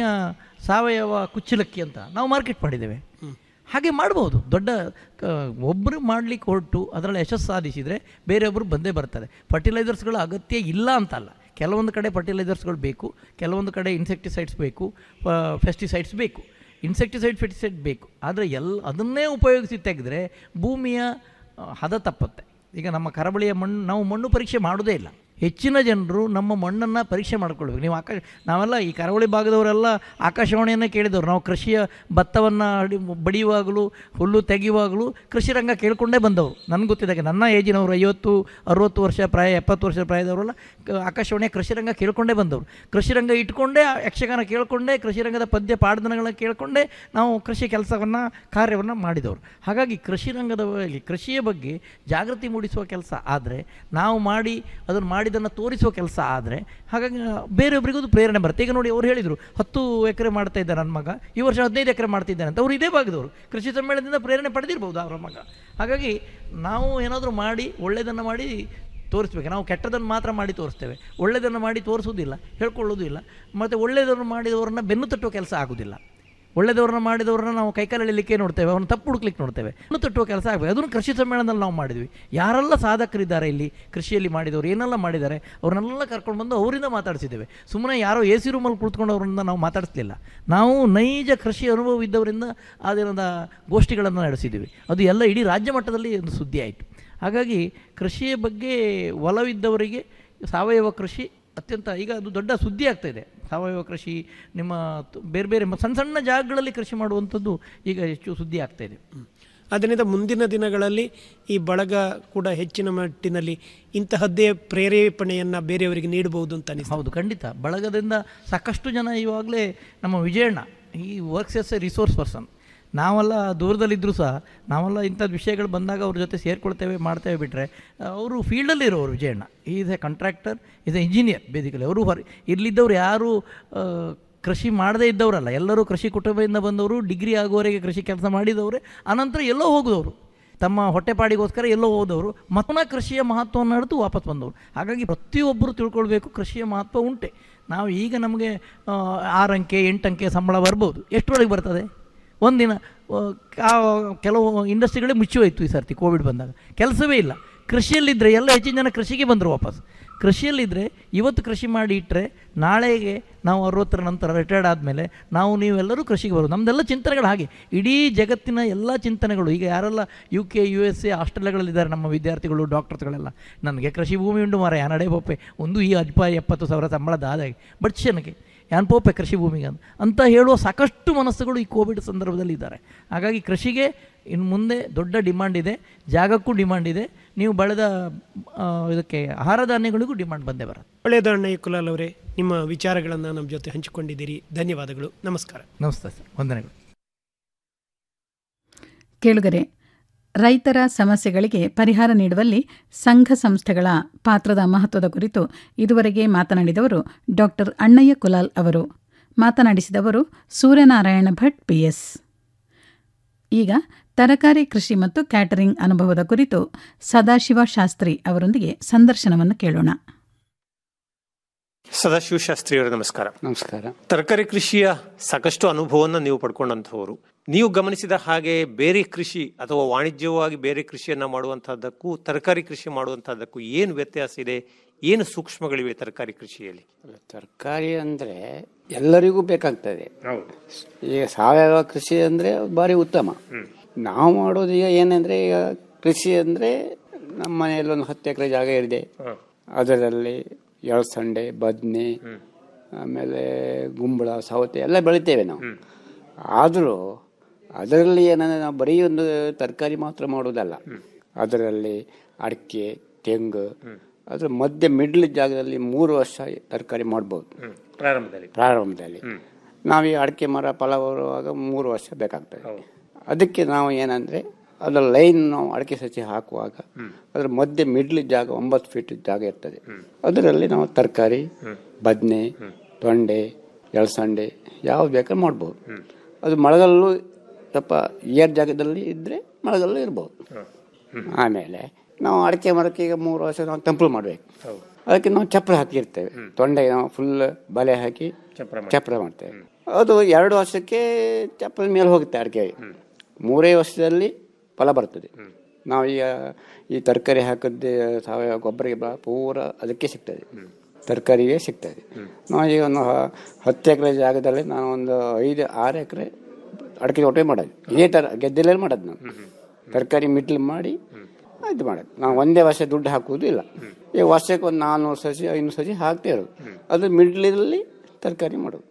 Speaker 15: ಸಾವಯವ ಕುಚ್ಚಲಕ್ಕಿ ಅಂತ ನಾವು ಮಾರ್ಕೆಟ್ ಮಾಡಿದ್ದೇವೆ ಹಾಗೆ ಮಾಡ್ಬೋದು ದೊಡ್ಡ ಕ- ಒಬ್ಬರು ಮಾಡಲಿಕ್ಕೆ ಹೊರಟು ಅದರಲ್ಲಿ ಯಶಸ್ಸು ಸಾಧಿಸಿದರೆ ಬೇರೆಯೊಬ್ಬರು ಬಂದೇ ಬರ್ತಾರೆ ಫರ್ಟಿಲೈಸರ್ಸ್ಗಳ ಅಗತ್ಯ ಇಲ್ಲ ಅಂತಲ್ಲ ಕೆಲವೊಂದು ಕಡೆ ಫರ್ಟಿಲೈಸರ್ಸ್ಗಳು ಬೇಕು ಕೆಲವೊಂದು ಕಡೆ ಇನ್ಸೆಕ್ಟಿಸೈಡ್ಸ್ ಬೇಕು ಫೆಸ್ಟಿಸೈಡ್ಸ್ ಬೇಕು ಇನ್ಸೆಕ್ಟಿಸೈಡ್ ಫೆಸ್ಟಿಸೈಡ್ ಬೇಕು ಆದರೆ ಎಲ್ಲ ಅದನ್ನೇ ಉಪಯೋಗಿಸಿ ತೆಗೆದ್ರೆ ಭೂಮಿಯ ಆ, ಹದ ತಪ್ಪುತ್ತೆ ಈಗ ನಮ್ಮ ಕರಾವಳಿಯ ಮಣ್ಣು ನಾವು ಮಣ್ಣು ಪರೀಕ್ಷೆ ಮಾಡೋದೇ ಇಲ್ಲ ಹೆಚ್ಚಿನ ಜನರು ನಮ್ಮ ಮಣ್ಣನ್ನು ಪರೀಕ್ಷೆ ಮಾಡ್ಕೊಳ್ಬೇಕು ನೀವು ಆಕಾಶ ನಾವೆಲ್ಲ ಈ ಕರಾವಳಿ ಭಾಗದವರೆಲ್ಲ ಆಕಾಶವಾಣಿಯನ್ನೇ ಕೇಳಿದವರು ನಾವು ಕೃಷಿಯ ಭತ್ತವನ್ನು ಅಡಿ ಬಡಿಯುವಾಗಲೂ ಹುಲ್ಲು ತೆಗೆಯುವಾಗಲೂ ಕೃಷಿ ರಂಗ ಕೇಳಿಕೊಂಡೇ ಬಂದವರು ನನಗೆ ಗೊತ್ತಿದ್ದಾಗ ನನ್ನ ಏಜಿನವರು ಐವತ್ತು ಅರುವತ್ತು ವರ್ಷ ಪ್ರಾಯ ಎಪ್ಪತ್ತು ವರ್ಷ ಪ್ರಾಯದವರೆಲ್ಲ ಕ- ಆಕಾಶವಾಣಿಯ ಕೃಷಿ ರಂಗ ಕೇಳ್ಕೊಂಡೇ ಬಂದವರು ಕೃಷಿ ರಂಗ ಇಟ್ಕೊಂಡೇ ಆ ಯಕ್ಷಗಾನ ಕೇಳಿಕೊಂಡೇ ಕೃಷಿ ರಂಗದ ಪದ್ಯ ಪಾಡ್ದನಗಳನ್ನ ಕೇಳಿಕೊಂಡೇ ನಾವು ಕೃಷಿ ಕೆಲಸವನ್ನು ಕಾರ್ಯವನ್ನು ಮಾಡಿದವರು ಹಾಗಾಗಿ ಕೃಷಿ ರಂಗದ ಬಗ್ಗೆ ಕೃಷಿಯ ಬಗ್ಗೆ ಜಾಗೃತಿ ಮೂಡಿಸುವ ಕೆಲಸ ಆದರೆ ನಾವು ಮಾಡಿ ಅದನ್ನು ಮಾಡಿದ್ದನ್ನು ತೋರಿಸುವ ಕೆಲಸ ಆದರೆ ಹಾಗಾಗಿ ಬೇರೆಯೊಬ್ಬರಿಗೂ ಅದು ಪ್ರೇರಣೆ ಬರುತ್ತೆ ಈಗ ನೋಡಿ ಅವ್ರು ಹೇಳಿದರು ಹತ್ತು ಎಕರೆ ಮಾಡ್ತಾ ಇದ್ದ ನನ್ನ ಮಗ ಈ ವರ್ಷ ಹದಿನೈದು ಎಕರೆ ಮಾಡ್ತಿದ್ದಾನೆ ಅಂತ ಅವ್ರು ಇದೇ ಭಾಗದವರು ಕೃಷಿ ಸಮ್ಮೇಳನದಿಂದ ಪ್ರೇರಣೆ ಪಡೆದಿರ್ಬೋದು ಅವರ ಮಗ ಹಾಗಾಗಿ ನಾವು ಏನಾದರೂ ಮಾಡಿ ಒಳ್ಳೆಯದನ್ನು ಮಾಡಿ ತೋರಿಸ್ಬೇಕು ನಾವು ಕೆಟ್ಟದನ್ನು ಮಾತ್ರ ಮಾಡಿ ತೋರಿಸ್ತೇವೆ ಒಳ್ಳೆಯದನ್ನು ಮಾಡಿ ತೋರಿಸೋದಿಲ್ಲ ಹೇಳ್ಕೊಳ್ಳೋದು ಇಲ್ಲ ಮತ್ತು ಒಳ್ಳೆಯದನ್ನು ಮಾಡಿದವರನ್ನ ಬೆನ್ನು ತಟ್ಟುವ ಕೆಲಸ ಆಗೋದಿಲ್ಲ ಒಳ್ಳೆದವ್ರನ್ನ ಮಾಡಿದವ್ರನ್ನ ನಾವು ಕೈಕಾಲು ಎಳಿಲಿಕ್ಕೆ ನೋಡ್ತೇವೆ ಅವ್ರನ್ನ ತಪ್ಪು ಹುಡುಕ್ಲಿಕ್ಕೆ ನೋಡ್ತೇವೆ ಇನ್ನು ತಟ್ಟುವ ಕೆಲಸ ಆಗಬೇಕು ಅದನ್ನು ಕೃಷಿ ಸಮ್ಮೇಳನದಲ್ಲಿ ನಾವು ಮಾಡಿದ್ವಿ ಯಾರೆಲ್ಲ ಸಾಧಕರಿದ್ದಾರೆ ಇಲ್ಲಿ ಕೃಷಿಯಲ್ಲಿ ಮಾಡಿದವರು ಏನೆಲ್ಲ ಮಾಡಿದ್ದಾರೆ ಅವ್ರನ್ನೆಲ್ಲ ಕರ್ಕೊಂಡು ಬಂದು ಅವರಿಂದ ಮಾತಾಡಿಸಿದ್ದೇವೆ ಸುಮ್ಮನೆ ಯಾರೋ ಎ ಸಿ ರೂಮಲ್ಲಿ ಕುಳಿತುಕೊಂಡು ಅವರಿಂದ ನಾವು ಮಾತಾಡಿಸ್ಲಿಲ್ಲ ನಾವು ನೈಜ ಕೃಷಿ ಅನುಭವ ಇದ್ದವರಿಂದ ಆ ದಿನದ ಗೋಷ್ಠಿಗಳನ್ನು ನಡೆಸಿದ್ದೀವಿ ಅದು ಎಲ್ಲ ಇಡೀ ರಾಜ್ಯ ಮಟ್ಟದಲ್ಲಿ ಒಂದು ಸುದ್ದಿ ಆಯಿತು ಹಾಗಾಗಿ ಕೃಷಿಯ ಬಗ್ಗೆ ಒಲವಿದ್ದವರಿಗೆ ಸಾವಯವ ಕೃಷಿ ಅತ್ಯಂತ ಈಗ ಅದು ದೊಡ್ಡ ಸುದ್ದಿ ಆಗ್ತಾ ಇದೆ ಸಾವಯವ ಕೃಷಿ ನಿಮ್ಮ ತ- ಬೇರೆ ಬೇರೆ ಮ- ಸಣ್ಣ ಸಣ್ಣ ಜಾಗಗಳಲ್ಲಿ ಕೃಷಿ ಮಾಡುವಂಥದ್ದು ಈಗ ಹೆಚ್ಚು ಸುದ್ದಿ ಆಗ್ತಾ ಇದೆ
Speaker 14: ಅದರಿಂದ ಮುಂದಿನ ದಿನಗಳಲ್ಲಿ ಈ ಬಳಗ ಕೂಡ ಹೆಚ್ಚಿನ ಮಟ್ಟಿನಲ್ಲಿ ಇಂತಹದ್ದೇ ಪ್ರೇರೇಪಣೆಯನ್ನು ಬೇರೆಯವರಿಗೆ ನೀಡಬಹುದು ಅಂತ ಅನಿಸ್ತದೆ
Speaker 15: ಹೌದು ಖಂಡಿತ ಬಳಗದಿಂದ ಸಾಕಷ್ಟು ಜನ ಇವಾಗಲೇ ನಮ್ಮ ವಿಜಯಣ್ಣ ಈ works as a resource person ನಾವೆಲ್ಲ ದೂರದಲ್ಲಿದ್ದರೂ ಸಹ ನಾವೆಲ್ಲ ಇಂಥದ್ದು ವಿಷಯಗಳು ಬಂದಾಗ ಅವ್ರ ಜೊತೆ ಸೇರ್ಕೊಳ್ತೇವೆ ಮಾಡ್ತೇವೆ ಬಿಟ್ಟರೆ ಅವರು ಫೀಲ್ಡಲ್ಲಿ ಇರೋರು Vijayanna is a contractor is a engineer basically ಅವರು ಹೊರ ಇಲ್ಲಿದ್ದವ್ರು ಯಾರು ಆ, ಕೃಷಿ ಮಾಡದೇ ಇದ್ದವರಲ್ಲ ಎಲ್ಲರೂ ಕೃಷಿ ಕುಟುಂಬದಿಂದ ಬಂದವರು ಡಿಗ್ರಿ ಆಗುವವರೆಗೆ ಕೃಷಿ ಕೆಲಸ ಮಾಡಿದವರೇ ಅನಂತರ ಎಲ್ಲೋ ಹೋಗಿದವರು ತಮ್ಮ ಹೊಟ್ಟೆಪಾಡಿಗೋಸ್ಕರ ಎಲ್ಲೋ ಹೋದವರು ಮತ್ತೊಮ್ಮೆ ಕೃಷಿಯ ಮಹತ್ವವನ್ನು ಅರಿತು ವಾಪಸ್ ಬಂದವರು ಹಾಗಾಗಿ ಪ್ರತಿಯೊಬ್ಬರು ತಿಳ್ಕೊಳ್ಬೇಕು ಕೃಷಿಯ ಮಹತ್ವ ಉಂಟೆ ನಾವು ಈಗ ನಮಗೆ ಆ, ಆರು ಅಂಕೆ ಎಂಟು ಅಂಕೆ ಸಂಬಳ ಬರ್ಬೋದು ಎಷ್ಟರೊಳಗೆ ಬರ್ತದೆ ಒಂದಿನ ಆ, ಕಾ- ಕೆಲವು ಇಂಡಸ್ಟ್ರಿಗಳೇ ಮುಚ್ಚಿ ಈ ಸರ್ತಿ ಕೋವಿಡ್ ಬಂದಾಗ ಕೆಲಸವೇ ಇಲ್ಲ ಕೃಷಿಯಲ್ಲಿದ್ದರೆ ಎಲ್ಲ ಹೆಚ್ಚಿನ ಜನ ಕೃಷಿಗೆ ಬಂದರು ವಾಪಸ್ ಕೃಷಿಯಲ್ಲಿದ್ದರೆ ಇವತ್ತು ಕೃಷಿ ಮಾಡಿ ಇಟ್ಟರೆ ನಾಳೆಗೆ ನಾವು ಅರವತ್ತರ ನಂತರ ರಿಟೈರ್ಡ್ ಆದಮೇಲೆ ನಾವು ನೀವೆಲ್ಲರೂ ಕೃಷಿಗೆ ಬರೋದು ನಮ್ಮದೆಲ್ಲ ಚಿಂತನೆಗಳು ಹಾಗೆ ಇಡೀ ಜಗತ್ತಿನ ಎಲ್ಲ ಚಿಂತನೆಗಳು ಈಗ ಯಾರೆಲ್ಲ U K U S A ಆಸ್ಟ್ರೇಲಿಯಾಗಳಲ್ಲಿದ್ದಾರೆ ನಮ್ಮ ವಿದ್ಯಾರ್ಥಿಗಳು ಡಾಕ್ಟರ್ಸ್ಗಳೆಲ್ಲ ನನಗೆ ಕೃಷಿ ಭೂಮಿ ಉಂಟು ಮಾರ ಯಾನಡೆ ಪೋಪೆ ಒಂದು ಈ ಅಜ್ಪ ಎಪ್ಪತ್ತು ಸಾವಿರ ಸಂಬಳದ ಆದಾಯ ಬಟ್ ನನಗೆ ಯಾನ್ ಪೋಪೆ ಕೃಷಿ ಭೂಮಿಗೆ ಅಂತ ಅಂತ ಹೇಳುವ ಸಾಕಷ್ಟು ಮನಸ್ಸುಗಳು ಈ ಕೋವಿಡ್ ಸಂದರ್ಭದಲ್ಲಿ ಇದ್ದಾರೆ ಹಾಗಾಗಿ ಕೃಷಿಗೆ ಇನ್ನು ಮುಂದೆ ದೊಡ್ಡ ಡಿಮಾಂಡ್ ಇದೆ ಜಾಗಕ್ಕೂ ಡಿಮಾಂಡ್ ಇದೆ ನೀವು ಬೆಳೆದ ಆ, ಇದಕ್ಕೆ ಆಹಾರ ಧಾನ್ಯಗಳಿಗೂ ಡಿಮಾಂಡ್ ಬಂದೇ ಬರುತ್ತೆ
Speaker 14: ಒಳ್ಳೆಯದು ಅಣ್ಣಯ್ಯ ಕುಲಾಲ್ ಅವರೇ ನಿಮ್ಮ ವಿಚಾರಗಳನ್ನು ನಮ್ಮ ಜೊತೆ ಹಂಚಿಕೊಂಡಿದ್ದೀರಿ ಧನ್ಯವಾದಗಳು ನಮಸ್ಕಾರ
Speaker 15: ನಮಸ್ತೆ ಸರ್ ವಂದನೆಗಳು
Speaker 2: ಕೇಳುಗರೆ ರೈತರ ಸಮಸ್ಯೆಗಳಿಗೆ ಪರಿಹಾರ ನೀಡುವಲ್ಲಿ ಸಂಘ ಸಂಸ್ಥೆಗಳ ಪಾತ್ರದ ಮಹತ್ವದ ಕುರಿತು ಇದುವರೆಗೆ ಮಾತನಾಡಿದವರು ಡಾಕ್ಟರ್ ಅಣ್ಣಯ್ಯ ಕುಲಾಲ್ ಅವರು ಮಾತನಾಡಿಸಿದವರು ಸೂರ್ಯನಾರಾಯಣ ಭಟ್ ಪಿಎಸ್ ಈಗ ತರಕಾರಿ ಕೃಷಿ ಮತ್ತು ಕ್ಯಾಟರಿಂಗ್ ಅನುಭವದ ಕುರಿತು ಸದಾಶಿವ ಶಾಸ್ತ್ರಿ ಅವರೊಂದಿಗೆ ಸಂದರ್ಶನವನ್ನು ಕೇಳೋಣ
Speaker 16: ಸದಾಶಿವ ಶಾಸ್ತ್ರಿ ಅವರೇ ನಮಸ್ಕಾರ
Speaker 17: ನಮಸ್ಕಾರ
Speaker 16: ತರಕಾರಿ ಕೃಷಿಯ ಸಾಕಷ್ಟು ಅನುಭವವನ್ನು ನೀವು ಪಡ್ಕೊಂಡಂತಹವರು ನೀವು ಗಮನಿಸಿದ ಹಾಗೆ ಬೇರೆ ಕೃಷಿ ಅಥವಾ ವಾಣಿಜ್ಯವಾಗಿ ಬೇರೆ ಕೃಷಿಯನ್ನ ಮಾಡುವಂತಹದ್ದಕ್ಕೂ ತರಕಾರಿ ಕೃಷಿ ಮಾಡುವಂತಹದ್ದಕ್ಕೂ ಏನು ವ್ಯತ್ಯಾಸ ಇದೆ ಏನು ಸೂಕ್ಷ್ಮಗಳಿವೆ ತರಕಾರಿ ಕೃಷಿಯಲ್ಲಿ
Speaker 17: ತರಕಾರಿ ಅಂದ್ರೆ ಎಲ್ಲರಿಗೂ ಬೇಕಾಗ್ತದೆ ಈಗ ಸಾವಯವ ಕೃಷಿ ಅಂದ್ರೆ ಭಾರಿ ಉತ್ತಮ ನಾವು ಮಾಡೋದು ಈಗ ಏನಂದ್ರೆ ಈಗ ಕೃಷಿ ಅಂದ್ರೆ ನಮ್ಮ ಮನೆಯಲ್ಲಿ ಒಂದು ಹತ್ತು ಎಕರೆ ಜಾಗ ಇದೆ ಅದರಲ್ಲಿ ಎಳಸಂಡೆ ಬದನೆ ಆಮೇಲೆ ಗುಂಬಳ ಸೌತೆ ಎಲ್ಲ ಬೆಳಿತೇವೆ ನಾವು ಆದರೂ ಅದರಲ್ಲಿ ಏನಂದ್ರೆ ನಾವು ಬರೀ ಒಂದು ತರಕಾರಿ ಮಾತ್ರ ಮಾಡೋದಲ್ಲ ಅದರಲ್ಲಿ ಅಡಿಕೆ ತೆಂಗು ಅದ್ರ ಮಧ್ಯೆ ಮಿಡ್ಲ್ ಜಾಗದಲ್ಲಿ ಮೂರು ವರ್ಷ ತರಕಾರಿ ಮಾಡ್ಬೋದು
Speaker 16: ಪ್ರಾರಂಭದಲ್ಲಿ
Speaker 17: ಪ್ರಾರಂಭದಲ್ಲಿ ನಾವು ಈ ಅಡಿಕೆ ಮರ ಫಲ ಬರುವಾಗ ಮೂರು ವರ್ಷ ಬೇಕಾಗ್ತದೆ ಅದಕ್ಕೆ ನಾವು ಏನಂದ್ರೆ ಅದರ ಲೈನ್ ನಾವು ಅಡಿಕೆ ಸಸಿ ಹಾಕುವಾಗ ಅದರ ಮಧ್ಯೆ ಮಿಡ್ಲ್ ಜಾಗ ಒಂಬತ್ತು ಫೀಟ್ ಜಾಗ ಇರ್ತದೆ ಅದರಲ್ಲಿ ನಾವು ತರಕಾರಿ ಬದನೆ ತೊಂಡೆ ಎಳಸಂಡೆ ಯಾವ ಬೇಕಾದ್ರೆ ಮಾಡ್ಬೋದು ಅದು ಮಳೆಗಾಲಲ್ಲೂ ಸ್ವಲ್ಪ ಏರ್ ಜಾಗದಲ್ಲಿ ಇದ್ರೆ ಮಳೆಗಾಲ ಇರ್ಬೋದು ಆಮೇಲೆ ನಾವು ಅಡಿಕೆ ಮರಕ್ಕೆ ಈಗ ಮೂರು ವರ್ಷ ನಾವು ತಂಪು ಮಾಡಬೇಕು ಅದಕ್ಕೆ ನಾವು ಚಪ್ರ ಹಾಕಿರ್ತೇವೆ ತೊಂಡೆ ನಾವು ಫುಲ್ ಬಲೆ ಹಾಕಿ ಚಪ್ರ ಮಾಡ್ತೇವೆ ಅದು ಎರಡು ವರ್ಷಕ್ಕೆ ಚಪ್ರದ ಮೇಲೆ ಹೋಗುತ್ತೆ ಅಡಿಕೆ ಮೂರೇ ವರ್ಷದಲ್ಲಿ ಫಲ ಬರ್ತದೆ ನಾವು ಈಗ ಈ ತರಕಾರಿ ಹಾಕಿದ್ದೆ ಸಾವಯವ ಗೊಬ್ಬರಿಗೆ ಬ- ಪೂರ ಅದಕ್ಕೆ ಸಿಗ್ತದೆ ತರಕಾರಿಗೆ ಸಿಗ್ತದೆ ನಾವು ಈಗ ಒಂದು ಹ- ಹತ್ತು ಎಕರೆ ಜಾಗದಲ್ಲಿ ನಾನು ಒಂದು ಐದು ಆರು ಎಕರೆ ಅಡಿಕೆ ತೋಟ ಮಾಡೋದು ಇದೇ ಥರ ಗೆದ್ದೆಲ್ಲೇ ಮಾಡೋದು ನಾವು ತರಕಾರಿ ಮಿಡ್ಲ್ ಮಾಡಿ ಇದು ಮಾಡೋದು ನಾವು ಒಂದೇ ವರ್ಷ ದುಡ್ಡು ಹಾಕುವುದು ಇಲ್ಲ ಈಗ ವರ್ಷಕ್ಕೆ ಒಂದು ನಾನ್ನೂರು ಸಸಿ ಐನೂರು ಸಸಿ ಹಾಕ್ತಾ ಇರೋದು ಅದು ಮಿಡ್ಲಲ್ಲಿ ತರಕಾರಿ ಮಾಡೋದು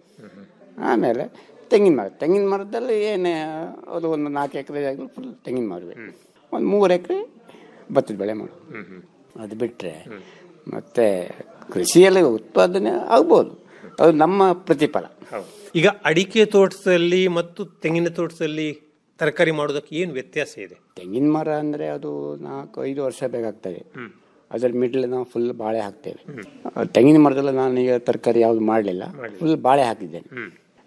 Speaker 17: ಆಮೇಲೆ ತೆಂಗಿನ ಮರ ತೆಂಗಿನ ಮರದಲ್ಲಿ ಏನೇ ಅದು ಒಂದು ನಾಲ್ಕು ಎಕರೆ ಜಾಗ ಫುಲ್ ತೆಂಗಿನ ಮರವೇ ಒಂದು ಮೂರು ಎಕರೆ ಭತ್ತದ ಬೆಳೆ ಮಾಡೋದು ಅದು ಬಿಟ್ಟರೆ ಮತ್ತೆ ಕೃಷಿಯಲ್ಲಿ ಉತ್ಪಾದನೆ ಆಗ್ಬೋದು ಅದು ನಮ್ಮ ಪ್ರತಿಫಲ
Speaker 16: ಈಗ ಅಡಿಕೆ ತೋಟದಲ್ಲಿ ಮತ್ತು ತೆಂಗಿನ ತೋಟದಲ್ಲಿ ತರಕಾರಿ ಮಾಡೋದಕ್ಕೆ ಏನು ವ್ಯತ್ಯಾಸ ಇದೆ
Speaker 17: ತೆಂಗಿನ ಮರ ಅಂದರೆ ಅದು ನಾಲ್ಕು ಐದು ವರ್ಷ ಬೇಕಾಗ್ತದೆ ಅದರ ಮಿಡ್ಲ್ ನಾವು ಫುಲ್ ಬಾಳೆ ಹಾಕ್ತೇವೆ ಆ ತೆಂಗಿನ ಮರದಲ್ಲಿ ನಾನು ಈಗ ತರಕಾರಿ ಯಾವುದು ಮಾಡಲಿಲ್ಲ ಫುಲ್ ಬಾಳೆ ಹಾಕಿದ್ದೇನೆ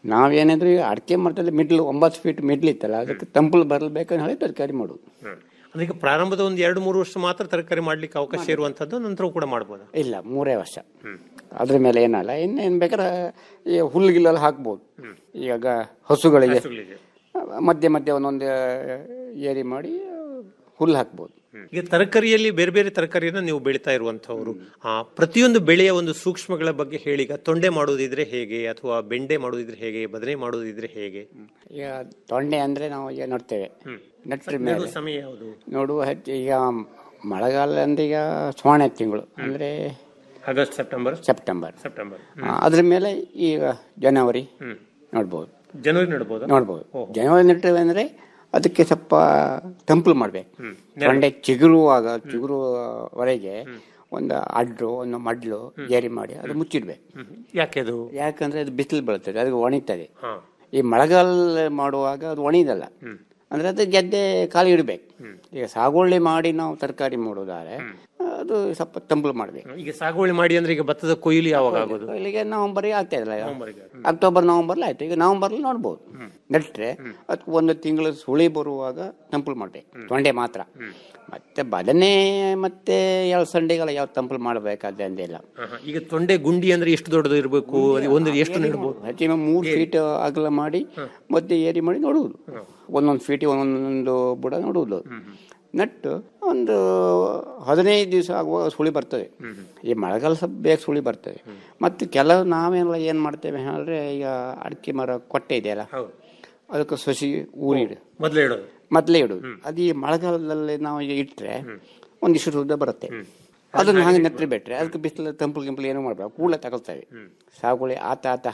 Speaker 17: ನಾವೇನಾದ್ರೂ ಈಗ ಅಡಿಕೆ ಮರದಲ್ಲಿ ಮಿಡ್ಲ್ ಒಂಬತ್ತು ಫೀಟ್ ಮಿಡ್ಲ್ ಇತ್ತಲ್ಲ ಅದಕ್ಕೆ ತಂಪಲು ಬರಬೇಕಂತ ಹೇಳಿ ತರಕಾರಿ ಮಾಡೋದು
Speaker 16: ಅಂದ್ರೆ ಈಗ ಪ್ರಾರಂಭದ ಒಂದು ಎರಡು ಮೂರು ವರ್ಷ ಮಾತ್ರ ತರಕಾರಿ ಮಾಡ್ಲಿಕ್ಕೆ ಅವಕಾಶ ಇರುವಂತದ್ದು ನಂತರ ಕೂಡ ಮಾಡ್ಬೋದಾ
Speaker 17: ಇಲ್ಲ ಮೂರೇ ವರ್ಷ ಅದ್ರ ಮೇಲೆ ಏನಲ್ಲ ಇನ್ನೇನು ಬೇಕಾದ್ರೆ ಈ ಹುಲ್ಲುಗಿಲ್ಲೆಲ್ಲ ಹಾಕ್ಬೋದು ಈಗ ಹಸುಗಳಿಗೆ
Speaker 16: ಹಸುಗಳಿಗೆ.
Speaker 17: ಮಧ್ಯೆ ಮಧ್ಯೆ ಒಂದೊಂದು ಏರಿ ಮಾಡಿ ಹುಲ್ಲು ಹಾಕ್ಬೋದು
Speaker 16: ಈಗ ತರಕಾರಿಯಲ್ಲಿ ಬೇರೆ ಬೇರೆ ತರಕಾರಿಯನ್ನ ನೀವು ಬೆಳೀತಾ ಇರುವಂತವ್ರು ಆ ಪ್ರತಿಯೊಂದು ಬೆಳೆಯ ಒಂದು ಸೂಕ್ಷ್ಮಗಳ ಬಗ್ಗೆ ಹೇಳಿ ಈಗ ತೊಂಡೆ ಮಾಡೋದಿದ್ರೆ ಹೇಗೆ ಅಥವಾ ಬೆಂಡೆ ಮಾಡೋದಿದ್ರೆ ಹೇಗೆ ಬದನೆ ಮಾಡೋದಿದ್ರೆ ಹೇಗೆ
Speaker 17: ಈಗ ತೊಂಡೆ ಅಂದರೆ ನಾವು ಈಗ ನೋಡ್ತೇವೆ ನೆಟ್ರ
Speaker 16: ನೆಡುವ
Speaker 17: ಮೇಲೆ
Speaker 16: ಸಮಯ ಯಾವುದು
Speaker 17: ನೋಡುವ ಹೆಚ್ಚು ಈಗ ಮಳೆಗಾಲ ಅಂದ್ರೆ ಈಗ ಸೋಣೆ ತಿಂಗಳು ಅಂದರೆ
Speaker 16: ಆಗಸ್ಟ್ ಸೆಪ್ಟೆಂಬರ್
Speaker 17: ಸೆಪ್ಟೆಂಬರ್
Speaker 16: ಸೆಪ್ಟೆಂಬರ್
Speaker 17: ಆ, ಅದ್ರ ಮೇಲೆ ಈಗ ಜನವರಿ ನೋಡ್ಬೋದು
Speaker 16: ಜನವರಿ ನೆಡ್ಬೋದಾ
Speaker 17: ನೋಡ್ಬೋದು ಜನವರಿ ನೆಟ್ಟರೆ ಅಂದರೆ ಅದಕ್ಕೆ ಸ್ವಲ್ಪ ಟೆಂಪಲ್ ಮಾಡಬೇಕು ತೊಂಡೆ ಚಿಗುರುವಾಗ ಚಿಗುರುವವರೆಗೆ ಒಂದು ಅಡ್ಡು ಒಂದು ಮಡ್ಲು ಏರಿ ಮಾಡಿ ಅದು ಮುಚ್ಚಿಡ್ಬೇಕು
Speaker 16: ಯಾಕೆ ಅದು
Speaker 17: ಯಾಕಂದ್ರೆ ಅದು ಬಿಸಿಲು ಬೀಳ್ತದೆ ಅದು ಒಣಿತದೆ
Speaker 16: ಹಾ.
Speaker 17: ಈ ಮಳೆಗಾಲ ಮಾಡುವಾಗ ಅದು ಒಣಿದಲ್ಲ ಅಂದ್ರೆ ಅದು ಗೆದ್ದೆ ಖಾಲಿ ಇಡಬೇಕು ಈಗ ಸಾಗುವಳಿ ಮಾಡಿ ನಾವು ತರಕಾರಿ ಮಾಡೋದಾದ್ರೆ ಅದು ಸ್ವಲ್ಪ ತಂಪಲು ಮಾಡಬೇಕು
Speaker 16: ಈಗ ಸಾಗುವಳಿ ಮಾಡಿ ಅಂದ್ರೆ ಈಗ ಭತ್ತದ ಕೊಯ್ಲು ಯಾವಾಗ ಆಗೋದು
Speaker 17: ಇಲ್ಲಿಗೆ ನವಂಬರ್ಗೆ ಆಗ್ತಾ ಇಲ್ಲ ಅಕ್ಟೋಬರ್ ನವಂಬರ್ಲಿ ಆಯ್ತು ಈಗ ನವಂಬರ್ಲಿ ನೋಡ್ಬೋದು ನೆಟ್ರೆ ಅದಕ್ಕೆ ಒಂದು ತಿಂಗಳು ಸುಳಿ ಬರುವಾಗ ತಂಪಲು ಮಾಡ್ಬೇಕು ತೊಂಡೆ ಮಾತ್ರ ಮತ್ತೆ ಬದನೆ ಮತ್ತೆ ಸಂಡೆಗೆಲ್ಲ ಯಾವ ತಂಪಲು ಮಾಡಬೇಕಾದ್ರೆ ಅಂದಿಲ್ಲ
Speaker 16: ಆಹಾ. ಈಗ ತೊಂಡೆ ಗುಂಡಿ ಅಂದ್ರೆ ಎಷ್ಟು ದೊಡ್ಡದು ಇರಬೇಕು ಒಂದು ಎಷ್ಟು ನೆಡ್ಬೋದು
Speaker 17: ಹೆಚ್ಚಿನ ಮೂರು ಫೀಟ್ ಅಗಲ ಮಾಡಿ ಮತ್ತೆ ಏರಿ ಮಾಡಿ ನೋಡುವುದು ಒಂದೊಂದು ಫೀಟ್ ಒಂದೊಂದು ಬುಡ ನೋಡುವುದು ನಟ್ಟು ಒಂದು ಹದಿನೈದು ದಿವಸ ಆಗುವಾಗ ಸುಳಿ ಬರ್ತದೆ ಈ ಮಳೆಗಾಲ ಸ್ವಲ್ಪ ಬೇಗ ಸುಳಿ ಬರ್ತದೆ ಮತ್ತು ಕೆಲವು ನಾವೆಲ್ಲ ಏನು ಮಾಡ್ತೇವೆ ಹೇಳಿದ್ರೆ ಈಗ ಅಡಿಕೆ ಮರ ಕೊಟ್ಟೆ ಇದೆಯಲ್ಲ ಅದಕ್ಕೆ ಸಸಿ ಊರಿಡು
Speaker 16: ಮೊದಲೇ ಇಡೋದು
Speaker 17: ಮೊದಲೇ ಇಡುದು ಅದು ಈ ಮಳೆಗಾಲದಲ್ಲಿ ನಾವು ಈಗ ಇಟ್ಟರೆ ಒಂದಿಷ್ಟು ಉದ್ದ ಬರುತ್ತೆ ಅದನ್ನ ಹಾಗೆ ನೆತ್ತರಿ ಬಿಟ್ರೆ ಅದಕ್ಕೆ ಬಿಸಿಲು ತಂಪು ಗಿಂಪಲು ಏನೂ ಮಾಡಬೇಡ ಕೂಡಲೇ ತಗೊಳ್ತೇವೆ ಸಾಗುವಳಿ ಆತ ಆತ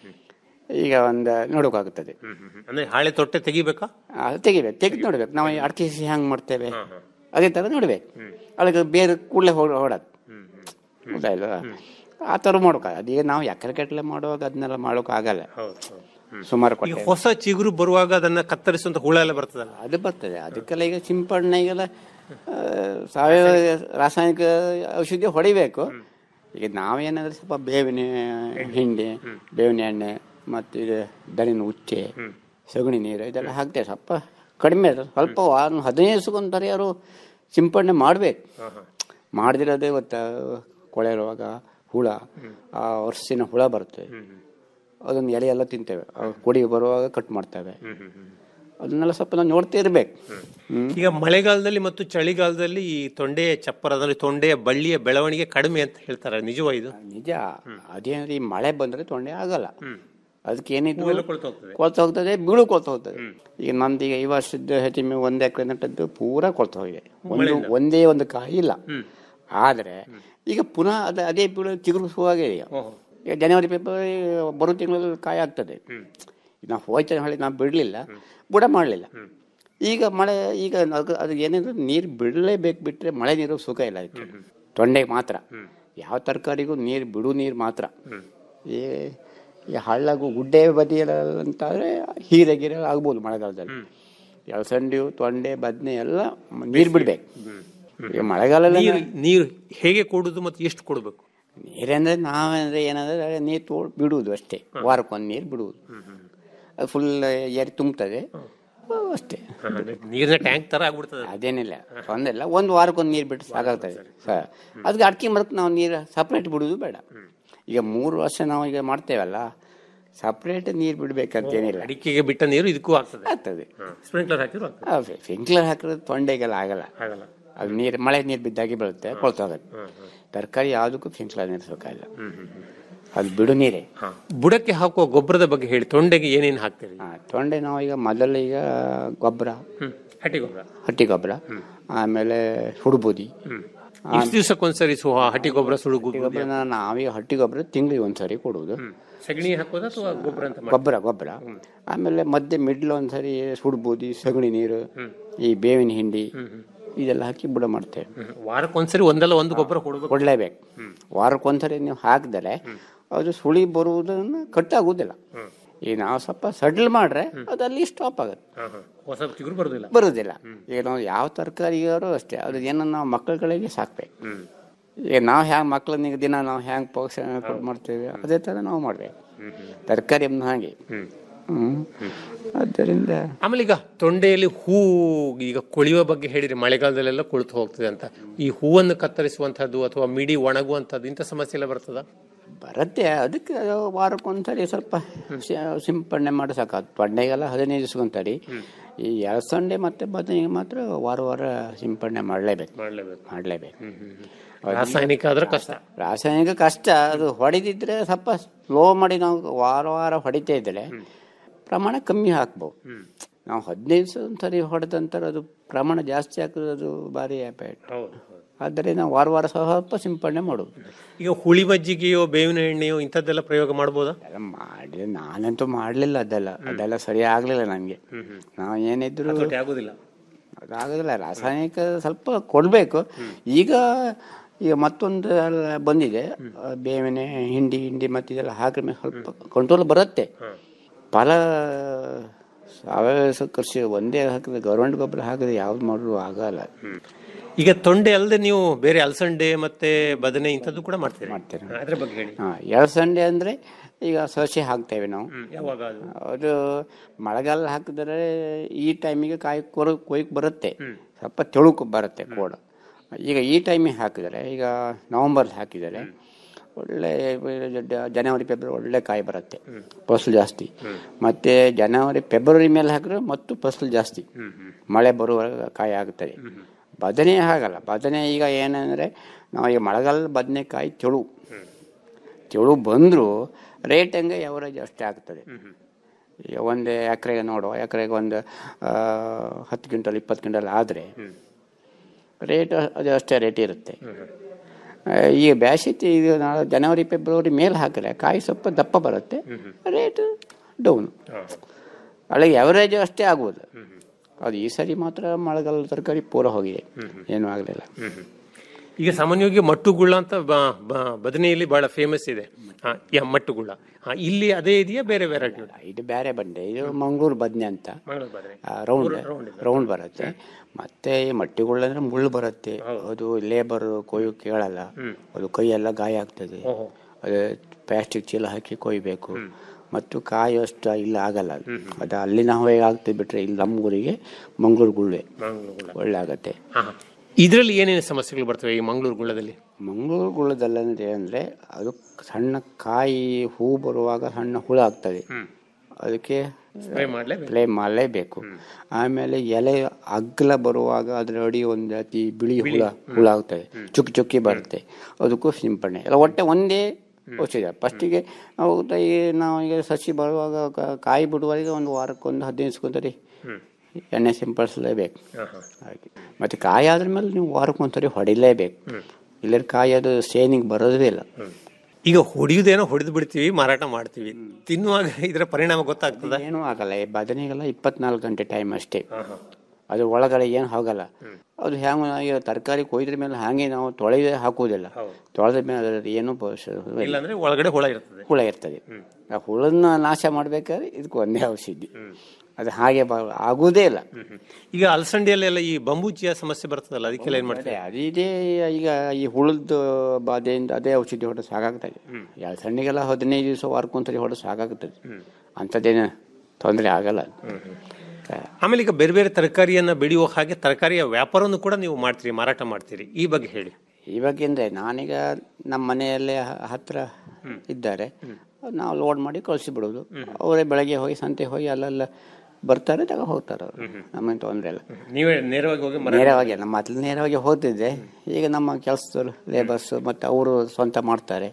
Speaker 17: ಈಗ ಒಂದು ನೋಡೋಕ್ಕಾಗುತ್ತದೆ
Speaker 16: ಅಂದ್ರೆ ಹಾಳೆ ತೊಟ್ಟೆ ತೆಗಿಬೇಕಾ
Speaker 17: ಅದು ತೆಗಿಬೇಕು ತೆಗೆದು ನೋಡ್ಬೇಕು ನಾವು ಈ ಅಡಿಕೆ ಸಸಿ ಹ್ಯಾಂಗೆ ಮಾಡ್ತೇವೆ ಅದೇ ಥರ ನೋಡ್ಬೇಕು ಅದಕ್ಕೆ ಬೇರೆ ಕೂಡಲೇ ಹೊಡ ಹೊಡೋದು ಗೊತ್ತಾಯ್ತು ಆ ಥರ ಮಾಡೋಕೆ ಅದೀಗ ನಾವು ಎಕರೆ ಕಟ್ಲೆ ಮಾಡುವಾಗ ಅದನ್ನೆಲ್ಲ ಮಾಡೋಕೆ ಆಗಲ್ಲ ಸುಮಾರು
Speaker 16: ಈಗ
Speaker 17: ಕೊಟ್ಟೆ
Speaker 16: ಹೊಸ ಚಿಗುರು ಬರುವಾಗ ಅದನ್ನ ಕತ್ತರಿಸುವಂತ ಹುಳ ಎಲ್ಲ ಬರ್ತದಲ್ಲ
Speaker 17: ಅದು ಬರ್ತದೆ ಅದಕ್ಕೆಲ್ಲ ಈಗ ಸಿಂಪಡಣೆಗೆಲ್ಲ ಆ, ಸಾವಯವ ರಾಸಾಯನಿಕ ಔಷಧಿ ಹೊಡಿಬೇಕು ಈಗ ನಾವೇನಾದ್ರೆ ಸ್ವಲ್ಪ ಬೇವಿನ ಹಿಂಡಿ ಬೇವಿನ ಎಣ್ಣೆ ಮತ್ತು ಇದು ದನಿನ ಉಚ್ಚೆ ಸಗಣಿ ನೀರು ಇದೆಲ್ಲ ಹಾಕ್ತೇವೆ ಸ್ವಲ್ಪ ಕಡಿಮೆ ಅದು. ಸ್ವಲ್ಪ ಒಂದು ಹದಿನೈದು ದಿವಸಕ್ಕೊಂದು ಯಾರು ಸಿಂಪಡಣೆ ಮಾಡಬೇಕು ಮಾಡದಿರೋದೇ ಇವತ್ತು ಕೊಳೆ ರೋಗ ಹುಳ ಆ ವರ್ಷಿನ ಹುಳ ಬರುತ್ತೆ ಅದನ್ನು ಎಲೆ ಎಲ್ಲ ತಿಂತೇವೆ ಅವು ಕೊಡಿ ಬರುವಾಗ ಕಟ್ ಮಾಡ್ತೇವೆ ಅದನ್ನೆಲ್ಲ ಸ್ವಲ್ಪ ನಾವು ನೋಡ್ತಾ ಇರ್ಬೇಕು
Speaker 16: ಈಗ ಮಳೆಗಾಲದಲ್ಲಿ ಮತ್ತು ಚಳಿಗಾಲದಲ್ಲಿ ಈ ತೊಂಡೆಯ ಚಪ್ಪರ ಅಂದ್ರೆ ತೊಂಡೆಯ ಬಳ್ಳಿಯ ಬೆಳವಣಿಗೆ ಕಡಿಮೆ ಅಂತ ಹೇಳ್ತಾರೆ ನಿಜವಾ ಇದು
Speaker 17: ನಿಜ ಅದೇನಂದ್ರೆ ಈ ಮಳೆ ಬಂದ್ರೆ ತೊಂಡೆ ಆಗಲ್ಲ ಅದಕ್ಕೆ ಏನಿದ್ರು
Speaker 16: ಹೂವೆಲ್ಲ ಕೊಳ್ತು ಹೋಗ್ತದೆ.
Speaker 17: ಕೊಳ್ತು ಹೋಗ್ತದೆ ಬೀಳು ಕೊಳ್ತು ಹೋಗ್ತದೆ ಈಗ ನಂದು ಈಗ ಈ ವರ್ಷದ ಹೆಚ್ಚಿಮೆ ಒಂದ್ ಎಕರೆ ನೆಟ್ಟದ್ದು ಪೂರಾ ಕೊಳ್ತು ಹೋಗಿದೆ ಒಂದು
Speaker 16: ಮಳೆಯಿಂದ?
Speaker 17: ಒಂದೇ ಒಂದು ಕಾಯಿ ಇಲ್ಲ ಆದ್ರೆ ಈಗ ಪುನಃ ಅದ ಅದೇ ಬೀಳು ಚಿಗುರಿಸುವಾಗೆ ಈಗ ಈಗ ಜನವರಿ ಫೆಬ್ರವರಿ ಬರೋ ತಿಂಗಳಲ್ಲಿ ಕಾಯಿ ಆಗ್ತದೆ ನಾವು ಹೋಯ್ತು ಹೇಳಿ ನಾವು ಬಿಡಲಿಲ್ಲ ಬುಡ ಮಾಡಲಿಲ್ಲ ಈಗ ಮಳೆ ಈಗ ಅದು ಅದು ಏನಿದ್ರು ನೀರು ಬಿಡಲೇಬೇಕು ಬಿಟ್ಟರೆ ಮಳೆ ನೀರು ಸುಖ ಇಲ್ಲ ಅದಕ್ಕೆ ತೊಂಡೆಗೆ ಮಾತ್ರ ಯಾವ ತರಕಾರಿಗೂ ನೀರು ಬಿಡು ನೀರು ಮಾತ್ರ ಈ ಈ ಹಳ್ಳಗು ಗುಡ್ಡೆ ಬದಿಯಲ್ಲಂತಾದ್ರೆ ಹೀರೆ ಗೀರೆ ಆಗ್ಬೋದು ಮಳೆಗಾಲದಲ್ಲಿ ಎಳಸಂಡಿಯು ತೊಂಡೆ ಬದನೆ ಎಲ್ಲ ನೀರು ಬಿಡ್ಬೇಕು ಈಗ ಮಳೆಗಾಲ
Speaker 16: ನೀರು ನೀರು ಹೇಗೆ ಕೊಡುದು ಮತ್ತು ಎಷ್ಟು ಕೊಡಬೇಕು
Speaker 17: ನೀರಂದ್ರೆ ನಾವಂದ್ರೆ ಏನಂದ್ರೆ ನೀರು ತೋಡ್ ಬಿಡುವುದು ಅಷ್ಟೇ ವಾರಕ್ಕೊಂದು ನೀರು ಬಿಡುವುದು ಅದು ಫುಲ್ ಏರಿ ತುಂಬ್ತದೆ ಅಷ್ಟೇ
Speaker 16: ನೀರಿನ ಟ್ಯಾಂಕ್ ತರ ಆಗ್ಬಿಡ್ತದೆ
Speaker 17: ಅದೇನಿಲ್ಲ ತೊಂದರೆ ಇಲ್ಲ ಒಂದು ವಾರಕ್ಕೊಂದು ನೀರು ಬಿಟ್ಟು ಸಾಕಾಗ್ತದೆ ಸರ್ ಅದಕ್ಕೆ ಅಡಿಕೆ ಮರಕ್ಕೆ ನಾವು ನೀರು ಸಪ್ರೇಟ್ ಬಿಡುವುದು ಬೇಡ ಈಗ ಮೂರು ವರ್ಷ ನಾವು ಈಗ ಮಾಡ್ತೇವಲ್ಲ ಸಪ್ರೇಟ್ ನೀರು ಬಿಡ್ಬೇಕಂತೇನಿಲ್ಲ
Speaker 16: ಅಡಿಕೆಗೆ ಬಿಟ್ಟ ನೀರು ಇದಕ್ಕೂ ಆಗ್ತದೆ
Speaker 17: ಆಗ್ತದೆ
Speaker 16: ಸ್ಪ್ರಿಂಕ್ಲರ್ ಹಾಕಿದ್ರು ಆಗ್ತದೆ
Speaker 17: ಸ್ಪ್ರಿಂಕ್ಲರ್ ಹಾಕಿದ್ರೆ ತೊಂಡೆಗೆಲ್ಲ ಆಗಲ್ಲ
Speaker 16: ಆಗಲ್ಲ
Speaker 17: ಅದು ನೀರು ಮಳೆ ನೀರು ಬಿದ್ದಾಗಿ ಬೀಳುತ್ತೆ ಕೊಳ್ತೋಗುತ್ತೆ ತರಕಾರಿ ಯಾವುದಕ್ಕೂ ಸ್ಪ್ರಿಂಕ್ಲರ್ ನೀರು ಸುಖಾಗಿಲ್ಲ ಅದು ಬಿಡು ನೀರೇ
Speaker 16: ಬುಡಕ್ಕೆ ಹಾಕುವ ಗೊಬ್ಬರದ ಬಗ್ಗೆ ಹೇಳಿ ತೊಂಡೆಗೆ ಏನೇನು ಹಾಕ್ತೀರಿ
Speaker 17: ತೊಂಡೆ ನಾವು ಈಗ ಮೊದಲು ಈಗ ಗೊಬ್ಬರ
Speaker 16: ಹಟ್ಟಿ ಗೊಬ್ಬರ
Speaker 17: ಹಟ್ಟಿ ಗೊಬ್ಬರ ಆಮೇಲೆ ಹುಡುಬೂದಿ
Speaker 16: ಇಷ್ಟು ದಿವಸಕ್ಕೊಂದ್ಸರಿ ಸು ಹಟ್ಟಿ ಗೊಬ್ಬರ ಸುಡುಗು
Speaker 17: ಗೊಬ್ಬರ ನಾವೀಗ ಹಟ್ಟಿ ಗೊಬ್ಬರ ತಿಂಗಳಿಗೆ ಒಂದ್ಸರಿ ಕೊಡುವುದು
Speaker 16: ಸಗಣಿ ಹಾಕೋದಾ ಅಥವಾ ಗೊಬ್ಬರ ಅಂತ ಮಾಡಿ
Speaker 17: ಗೊಬ್ಬರ ಗೊಬ್ಬರ ಆಮೇಲೆ ಮಧ್ಯೆ ಮಿಡ್ಲ್ ಒಂದ್ಸರಿ ಸುಡ್ಬೂದಿ ಸಗಣಿ ನೀರು ಈ ಬೇವಿನ ಹಿಂಡಿ ಇದೆಲ್ಲ ಹಾಕಿ ಬುಡ ಮಾಡ್ತೇವೆ
Speaker 16: ವಾರಕ್ಕೊಂದ್ಸರಿ ಒಂದಲ್ಲ ಒಂದು ಗೊಬ್ಬರ ಕೊಡಬೇಕು
Speaker 17: ಕೊಡ್ಲೇಬೇಕು ವಾರಕ್ಕೊಂದ್ಸರಿ ನೀವು ಹಾಕಿದರೆ ಅದು ಸುಳಿ ಬರುವುದನ್ನು ಕಟ್ಟಾಗುವುದಿಲ್ಲ ಈಗ ನಾವು ಸ್ವಲ್ಪ ಸಡ್ಲ್ ಮಾಡ್ರೆ ಅದು ಅಲ್ಲಿ ಸ್ಟಾಪ್ ಆಗುತ್ತೆ
Speaker 16: ಹೊಸ ಚಿಗುರು ಬರುದಿಲ್ಲ
Speaker 17: ಬರುವುದಿಲ್ಲ ಈಗ ನಾವು ಯಾವ ತರಕಾರಿಗಾರು ಅಷ್ಟೇ ಅದು ಏನೋ ನಾವು ಮಕ್ಕಳುಗಳಿಗೆ ಸಾಕ್ಬೇಕು ಈಗ ನಾವು ಹ್ಯಾಂಗೆ ಮಕ್ಕಳನ್ನ ದಿನ ನಾವು ಹ್ಯಾಂಗೆ ಪೋಷಣೆ ಕೊಡ್- ಮಾಡ್ತೇವೆ ಅದೇ ಥರ ನಾವು ಮಾಡ್ಬೇಕು ತರಕಾರಿ ಹಾಗೆ ಹ್ಮ್. ಆದ್ದರಿಂದ
Speaker 16: ಆಮೇಲೆ ಈಗ ತೊಂಡೆಯಲ್ಲಿ ಹೂ ಈಗ ಕೊಳೆಯುವ ಬಗ್ಗೆ ಹೇಳಿರಿ ಮಳೆಗಾಲದಲ್ಲೆಲ್ಲ ಕೊಳ್ತು ಹೋಗ್ತದೆ ಅಂತ ಈ ಹೂವನ್ನು ಕತ್ತರಿಸುವಂತಹದ್ದು ಅಥವಾ ಮಿಡಿ ಒಣಗುವಂತಹದ್ದು ಇಂಥ ಸಮಸ್ಯೆ ಎಲ್ಲ ಬರ್ತದ
Speaker 17: ಬರುತ್ತೆ ಅದಕ್ಕೆ ಅದು ವಾರಕ್ಕೊಂದ್ಸರಿ ಸ್ವಲ್ಪ ಸಿ- ಸಿಂಪಡಣೆ ಮಾಡಿ ಸಾಕು ಅದು ತೊಂಡೆಗೆಲ್ಲ ಹದಿನೈದು ದಿವಸಕ್ಕೊಂದ್ಸರಿ ಈ ಎಳಸಂಡೆ ಮತ್ತೆ ಬದನೆಗೆ ಮಾತ್ರ ವಾರ ವಾರ ಸಿಂಪಡಣೆ ಮಾಡಲೇಬೇಕು
Speaker 16: ಮಾಡಲೇಬೇಕು
Speaker 17: ಮಾಡಲೇಬೇಕು
Speaker 16: ರಾಸಾಯನಿಕ ಆದ್ರೆ ಕಷ್ಟ
Speaker 17: ರಾಸಾಯನಿಕ ಕಷ್ಟ ಅದು ಹೊಡೆದಿದ್ರೆ ಸ್ವಲ್ಪ ಸ್ಲೋ ಮಾಡಿ ನಾವು ವಾರ ವಾರ ಹೊಡಿತಾ ಇದ್ರೆ ಪ್ರಮಾಣ ಕಮ್ಮಿ ಹಾಕ್ಬೋದು ನಾವು ಹದಿನೈದು ದಿವಸ ಒಂದ್ಸರಿ ಹೊಡೆದ ನಂತರ ಅದು ಪ್ರಮಾಣ ಜಾಸ್ತಿ ಹಾಕಿದ್ರೆ ಅದು ಭಾರಿ ಎಫೆಕ್ಟ್ ಆದ್ದರಿಂದ ನಾವು ವಾರ ವಾರ ಸ್ವಲ್ಪ ಸಿಂಪಡಣೆ ಮಾಡೋದು
Speaker 16: ಈಗ ಹುಳಿ ಮಜ್ಜಿಗೆಯೋ ಬೇವಿನ ಎಣ್ಣೆಯೋ ಇಂಥದ್ದೆಲ್ಲ ಪ್ರಯೋಗ ಮಾಡ್ಬೋದಾ
Speaker 17: ಮಾಡಿದ್ರೆ ನಾನಂತೂ ಮಾಡಲಿಲ್ಲ ಅದೆಲ್ಲ ಅದೆಲ್ಲ ಸರಿ ಆಗಲಿಲ್ಲ ನನಗೆ ನಾವು ಏನಿದ್ರು
Speaker 16: ಹತೋಟಿ ಆಗುದಿಲ್ಲ
Speaker 17: ಅದಾಗೋದಿಲ್ಲ ರಾಸಾಯನಿಕ ಸ್ವಲ್ಪ ಕೊಡಬೇಕು ಈಗ ಈಗ ಮತ್ತೊಂದು ಎಲ್ಲ ಬಂದಿದೆ ಆ, ಬೇವಿನ ಹಿಂಡಿ ಹಿಂಡಿ ಮತ್ತೆ ಇದೆಲ್ಲ ಹಾಕಿದ ಮೇಲೆ ಸ್ವಲ್ಪ ಕಂಟ್ರೋಲ್ ಬರುತ್ತೆ ಫಲ ಸಾವಯವ ಕೃಷಿ ಒಂದೇ ಹಾಕಿದ್ರೆ ಗೌರ್ಮೆಂಟ್ ಗೊಬ್ಬರ ಹಾಕಿದ್ರೆ ಯಾವ್ದು ಮಾಡಿದ್ರು ಆಗಲ್ಲ
Speaker 16: ಈಗ ತೊಂಡೆ ಅಲ್ಲದೆ ನೀವು ಬೇರೆ ಅಲಸಂಡೆ ಮತ್ತೆ ಬದನೆ ಇಂಥದ್ದು ಕೂಡ ಮಾಡ್ತೀರಿ ಮಾಡ್ತೀರಿ ಅದ್ರ ಬಗ್ಗೆ ಹೇಳಿ
Speaker 17: ಹಾಂ ಎಳಸಂಡೆ ಅಂದರೆ ಈಗ ಸಸಿ ಹಾಕ್ತೇವೆ ನಾವು
Speaker 16: ಯಾವಾಗ ಅದು
Speaker 17: ಅದು ಮಳೆಗಾಲ ಹಾಕಿದ್ರೆ ಈ ಟೈಮಿಗೆ ಕಾಯಿ ಕೊರ ಕೊಯ್ಕ್ ಬರುತ್ತೆ ಸ್ವಲ್ಪ ತೆಳುಕು ಬರುತ್ತೆ ಕೋಡ ಈಗ ಈ ಟೈಮಿಗೆ ಹಾಕಿದರೆ ಈಗ ನವಂಬರ್ ಹಾಕಿದರೆ ಒಳ್ಳೆ ಜ- ಜನವರಿ ಫೆಬ್ರವರಿ ಒಳ್ಳೆ ಕಾಯಿ ಬರುತ್ತೆ ಫಸಲು ಜಾಸ್ತಿ ಮತ್ತೆ ಜನವರಿ ಫೆಬ್ರವರಿ ಮೇಲೆ ಹಾಕಿದ್ರೆ ಮತ್ತು ಫಸಲು ಜಾಸ್ತಿ ಮಳೆ ಬರುವಾಗ ಕಾಯಿ ಆಗುತ್ತದೆ ಬದನೆ ಹಾಗಲ್ಲ ಬದನೆ ಈಗ ಏನಂದರೆ ನಾವು ಈಗ ಮಳೆಗಾಲದ ಬದನೆಕಾಯಿ ತೆಳು ತೆಳು ಬಂದರೂ ರೇಟ್ ಹಂಗೆ ಎವರೇಜ್ ಅಷ್ಟೇ ಆಗ್ತದೆ ಈಗ ಒಂದು ಎಕರೆಗೆ ನೋಡುವ ಎಕರೆಗೆ ಒಂದು ಆ, ಹತ್ತು ಕ್ವಿಂಟಲ್ ಇಪ್ಪತ್ತು ಕ್ವಿಂಟಲ್ ಆದರೆ ರೇಟ್ ಅದು ಅಷ್ಟೇ ರೇಟ್ ಇರುತ್ತೆ ಆ, ಈಗ ಬ್ಯಾಸಿತಿ ಇದು ನಾಳೆ ಜನವರಿ ಫೆಬ್ರವರಿ ಮೇಲೆ ಹಾಕಿದ್ರೆ ಕಾಯಿ ಸ್ವಲ್ಪ ದಪ್ಪ ಬರುತ್ತೆ ರೇಟ್ ಡೌನ್ ಅಲ್ಲಿಗೆ ಎವರೇಜ್ ಅಷ್ಟೇ ಆಗ್ಬೋದು ಅದು ಈ ಸರಿ ಮಾತ್ರ ಮಳೆಗಾಲದ ತರಕಾರಿ ಪೂರ ಹೋಗಿದೆ ಏನೂ ಆಗಲಿಲ್ಲ
Speaker 16: ಈಗ ಸಾಮಾನ್ಯವಾಗಿ ಮಟ್ಟುಗುಳ್ಳ ಅಂತ ಬ- ಬ- ಬದನೆಯಲ್ಲಿ ಬಹಳ ಫೇಮಸ್ ಇದೆ ಹಾ, ಯಾ ಮಟ್ಟುಗುಳ್ಳ ಹಾ, ಇಲ್ಲಿ ಅದೇ ಇದೆಯಾ ಬೇರೆ ವೆರೈಟಿ
Speaker 17: ಇದು ಬೇರೆ ಬಂಡೆ ಇದು ಮಂಗಳೂರು ಬದನೆ ಅಂತ
Speaker 16: ಮಂಗಳೂರು ಬದನೆ
Speaker 17: ರೌಂಡ್ ರೌಂಡ್ ಬರುತ್ತೆ ಮತ್ತೆ ಈ ಮಟ್ಟಿಗಳು ಅಂದ್ರೆ ಮುಳ್ಳು ಬರುತ್ತೆ ಅದು ಲೇಬರ್ ಕೊಯ್ಯು ಕೇಳಲ್ಲ ಅದು ಕೈಯೆಲ್ಲ ಗಾಯ ಆಗ್ತದೆ ಅದು ಪ್ಲಾಸ್ಟಿಕ್ ಚೀಲ ಹಾಕಿ ಕೊಯ್ಬೇಕು ಮತ್ತು ಕಾಯಿ ಅಷ್ಟು ಇಲ್ಲ ಆಗಲ್ಲ ಅದು ಅದು ಅಲ್ಲಿನ ಹವೆಗೆ ಆಗ್ತದೆ ಬಿಟ್ರೆ ಇಲ್ಲಿ ನಮ್ಮೂರಿಗೆ ಮಂಗಳೂರು ಗುಳ್ಳೆ ಒಳ್ಳೆ ಆಗತ್ತೆ
Speaker 16: ಇದರಲ್ಲಿ ಏನೇನು ಸಮಸ್ಯೆಗಳು ಬರ್ತವೆ ಈ ಮಂಗಳೂರು ಗುಳ್ಳದಲ್ಲಿ
Speaker 17: ಮಂಗಳೂರು ಗುಳ್ಳದಲ್ಲಿ ಅಂದರೆ ಅದು ಸಣ್ಣ ಕಾಯಿ ಹೂ ಬರುವಾಗ ಸಣ್ಣ ಹುಳ ಆಗ್ತದೆ ಅದಕ್ಕೆ
Speaker 16: Spray ಮಾಡ್ಲೇಬೇಕು.
Speaker 17: ಪ್ಲೇ ಮಾಡಲೇಬೇಕು ಆಮೇಲೆ ಎಲೆ ಅಗ್ಲ ಬರುವಾಗ ಅದರ ಅಡಿ ಒಂದು ಜಾತಿ ಬಿಳಿ ಹುಳ ಹುಳ ಆಗ್ತದೆ ಚುಕ್ಕಿ ಚುಕ್ಕಿ ಬರುತ್ತೆ ಅದಕ್ಕೂ ಸಿಂಪಡಣೆ ಎಲ್ಲ ಒಟ್ಟೆ ಒಂದೇ ಔಷಧ ಫಸ್ಟಿಗೆ ನಾವು ಈ ನಾವು ಈಗ ಸಸಿ ಬರುವಾಗ ಕ- ಕಾಯಿ ಬಿಡುವಾಗ ಒಂದು ವಾರಕ್ಕೊಂದು ಹದಿನೈದು ದಿವ್ಸಕ್ಕೊಂದ್ಸರಿ ಎಣ್ಣೆ ಸಿಂಪಡಿಸಲೇಬೇಕು ಹಾಗೆ ಮತ್ತೆ ಕಾಯಿ ಆದ್ರ ಮೇಲೆ ನೀವು ವಾರಕ್ಕೊಂದ್ಸರಿ ಹೊಡಿಲೇಬೇಕು ಇಲ್ಲರ ಕಾಯಿ ಅದು ಸೇನಿಗೆ ಬರೋದೇ ಇಲ್ಲ
Speaker 16: ಈಗ ಹೊಡಿಯುವುದೇನೋ ಹೊಡೆದು ಬಿಡ್ತೀವಿ ಮಾರಾಟ ಮಾಡ್ತೀವಿ ತಿನ್ನುವಾಗ ಇದರ ಪರಿಣಾಮ ಗೊತ್ತಾಗ್ತದ
Speaker 17: ಏನೂ ಆಗಲ್ಲ ಈ ಬದನೆಗೆಲ್ಲ ಇಪ್ಪತ್ನಾಲ್ಕು ಗಂಟೆ ಟೈಮ್ ಅಷ್ಟೇ ಅದು ಒಳಗಡೆ ಏನು ಹೋಗಲ್ಲ ಅದು ಹ್ಯಾಂಗ ಈಗ ತರಕಾರಿ ಕೊಯ್ದ್ರ ಮೇಲೆ ಹಾಗೆ ನಾವು ತೊಳೆದೇ ಹಾಕುವುದಿಲ್ಲ ತೊಳೆದ ಮೇಲೆ ಅದ್ರದ್ದು ಏನೂ ಭವಿಷ್ಯ ಇಲ್ಲ.
Speaker 16: ಇಲ್ಲಾಂದ್ರೆ ಒಳಗಡೆ ಹುಳ ಇರ್ತದೆ
Speaker 17: ಹುಳ ಇರ್ತದೆ ಆ ಹುಳನ್ನ ನಾಶ ಮಾಡ್ಬೇಕಾದ್ರೆ ಇದಕ್ಕೆ ಒಂದೇ ಔಷಧಿ ಅದು ಹಾಗೆ ಬ- ಆಗುವುದೇ ಇಲ್ಲ
Speaker 16: ಈಗ ಅಲಸಂಡಿಯಲ್ಲೆಲ್ಲ ಈ ಬಂಬೂಚಿಯ ಸಮಸ್ಯೆ ಬರ್ತದಲ್ಲ ಅದಕ್ಕೆಲ್ಲ ಏನ್ ಮಾಡ್ತೀವಿ
Speaker 17: ಅದಿದೆ ಈಗ ಈ ಹುಳದ ಬಾಧೆಯಿಂದ ಅದೇ ಔಷಧಿ ಹೊಡೆದು ಸಾಕಾಗ್ತದೆ ಎರಡು ಸಣ್ಣಿಗೆಲ್ಲ ಹದಿನೈದು ದಿವಸ ವಾರಕ್ಕೊಂದ್ಸರಿ ಹೊಡೆದು ಸಾಕಾಗ್ತದೆ ಅಂಥದ್ದೇನು ತೊಂದರೆ ಆಗಲ್ಲ
Speaker 16: ಆಮೇಲೆ ಈಗ ಬೇರೆ ಬೇರೆ ತರಕಾರಿಯನ್ನ ಬೆಳೆಯುವ ಹಾಗೆ ತರಕಾರಿಯ ವ್ಯಾಪಾರವನ್ನು ಕೂಡ ನೀವು ಮಾಡ್ತೀರಿ ಮಾರಾಟ ಮಾಡ್ತೀರಿ ಈ ಬಗ್ಗೆ ಹೇಳಿ
Speaker 17: ಇವಾಗ ಅಂದ್ರೆ ನಾನೀಗ ನಮ್ಮ ಮನೆಯಲ್ಲೇ ಹ- ಹತ್ರ ಇದ್ದಾರೆ ನಾವು ಲೋಡ್ ಮಾಡಿ ಕಳಿಸಿ ಬಿಡೋದು ಅವರೇ ಬೆಳಗ್ಗೆ ಹೋಗಿ ಸಂತೆ ಹೋಗಿ ಅಲ್ಲೆಲ್ಲ ಬರ್ತಾರೆ ತಗೋ ಹೋಗ್ತಾರೆ ಅವರು ನಮಗೆ ತೊಂದರೆ ಇಲ್ಲ
Speaker 16: ನೀವೇ ನೇರವಾಗಿ ಹೋಗಿ ಮಾರಾಟ
Speaker 17: ನೇರವಾಗಿ ನಮ್ಮ ಮೊದಲು ನೇರವಾಗಿ ಹೋಗ್ತಿದ್ದೆ ಈಗ ನಮ್ಮ ಕೆಲಸದವರು ಲೇಬರ್ಸ್ ಮತ್ತು ಅವರು ಸ್ವಂತ ಮಾಡ್ತಾರೆ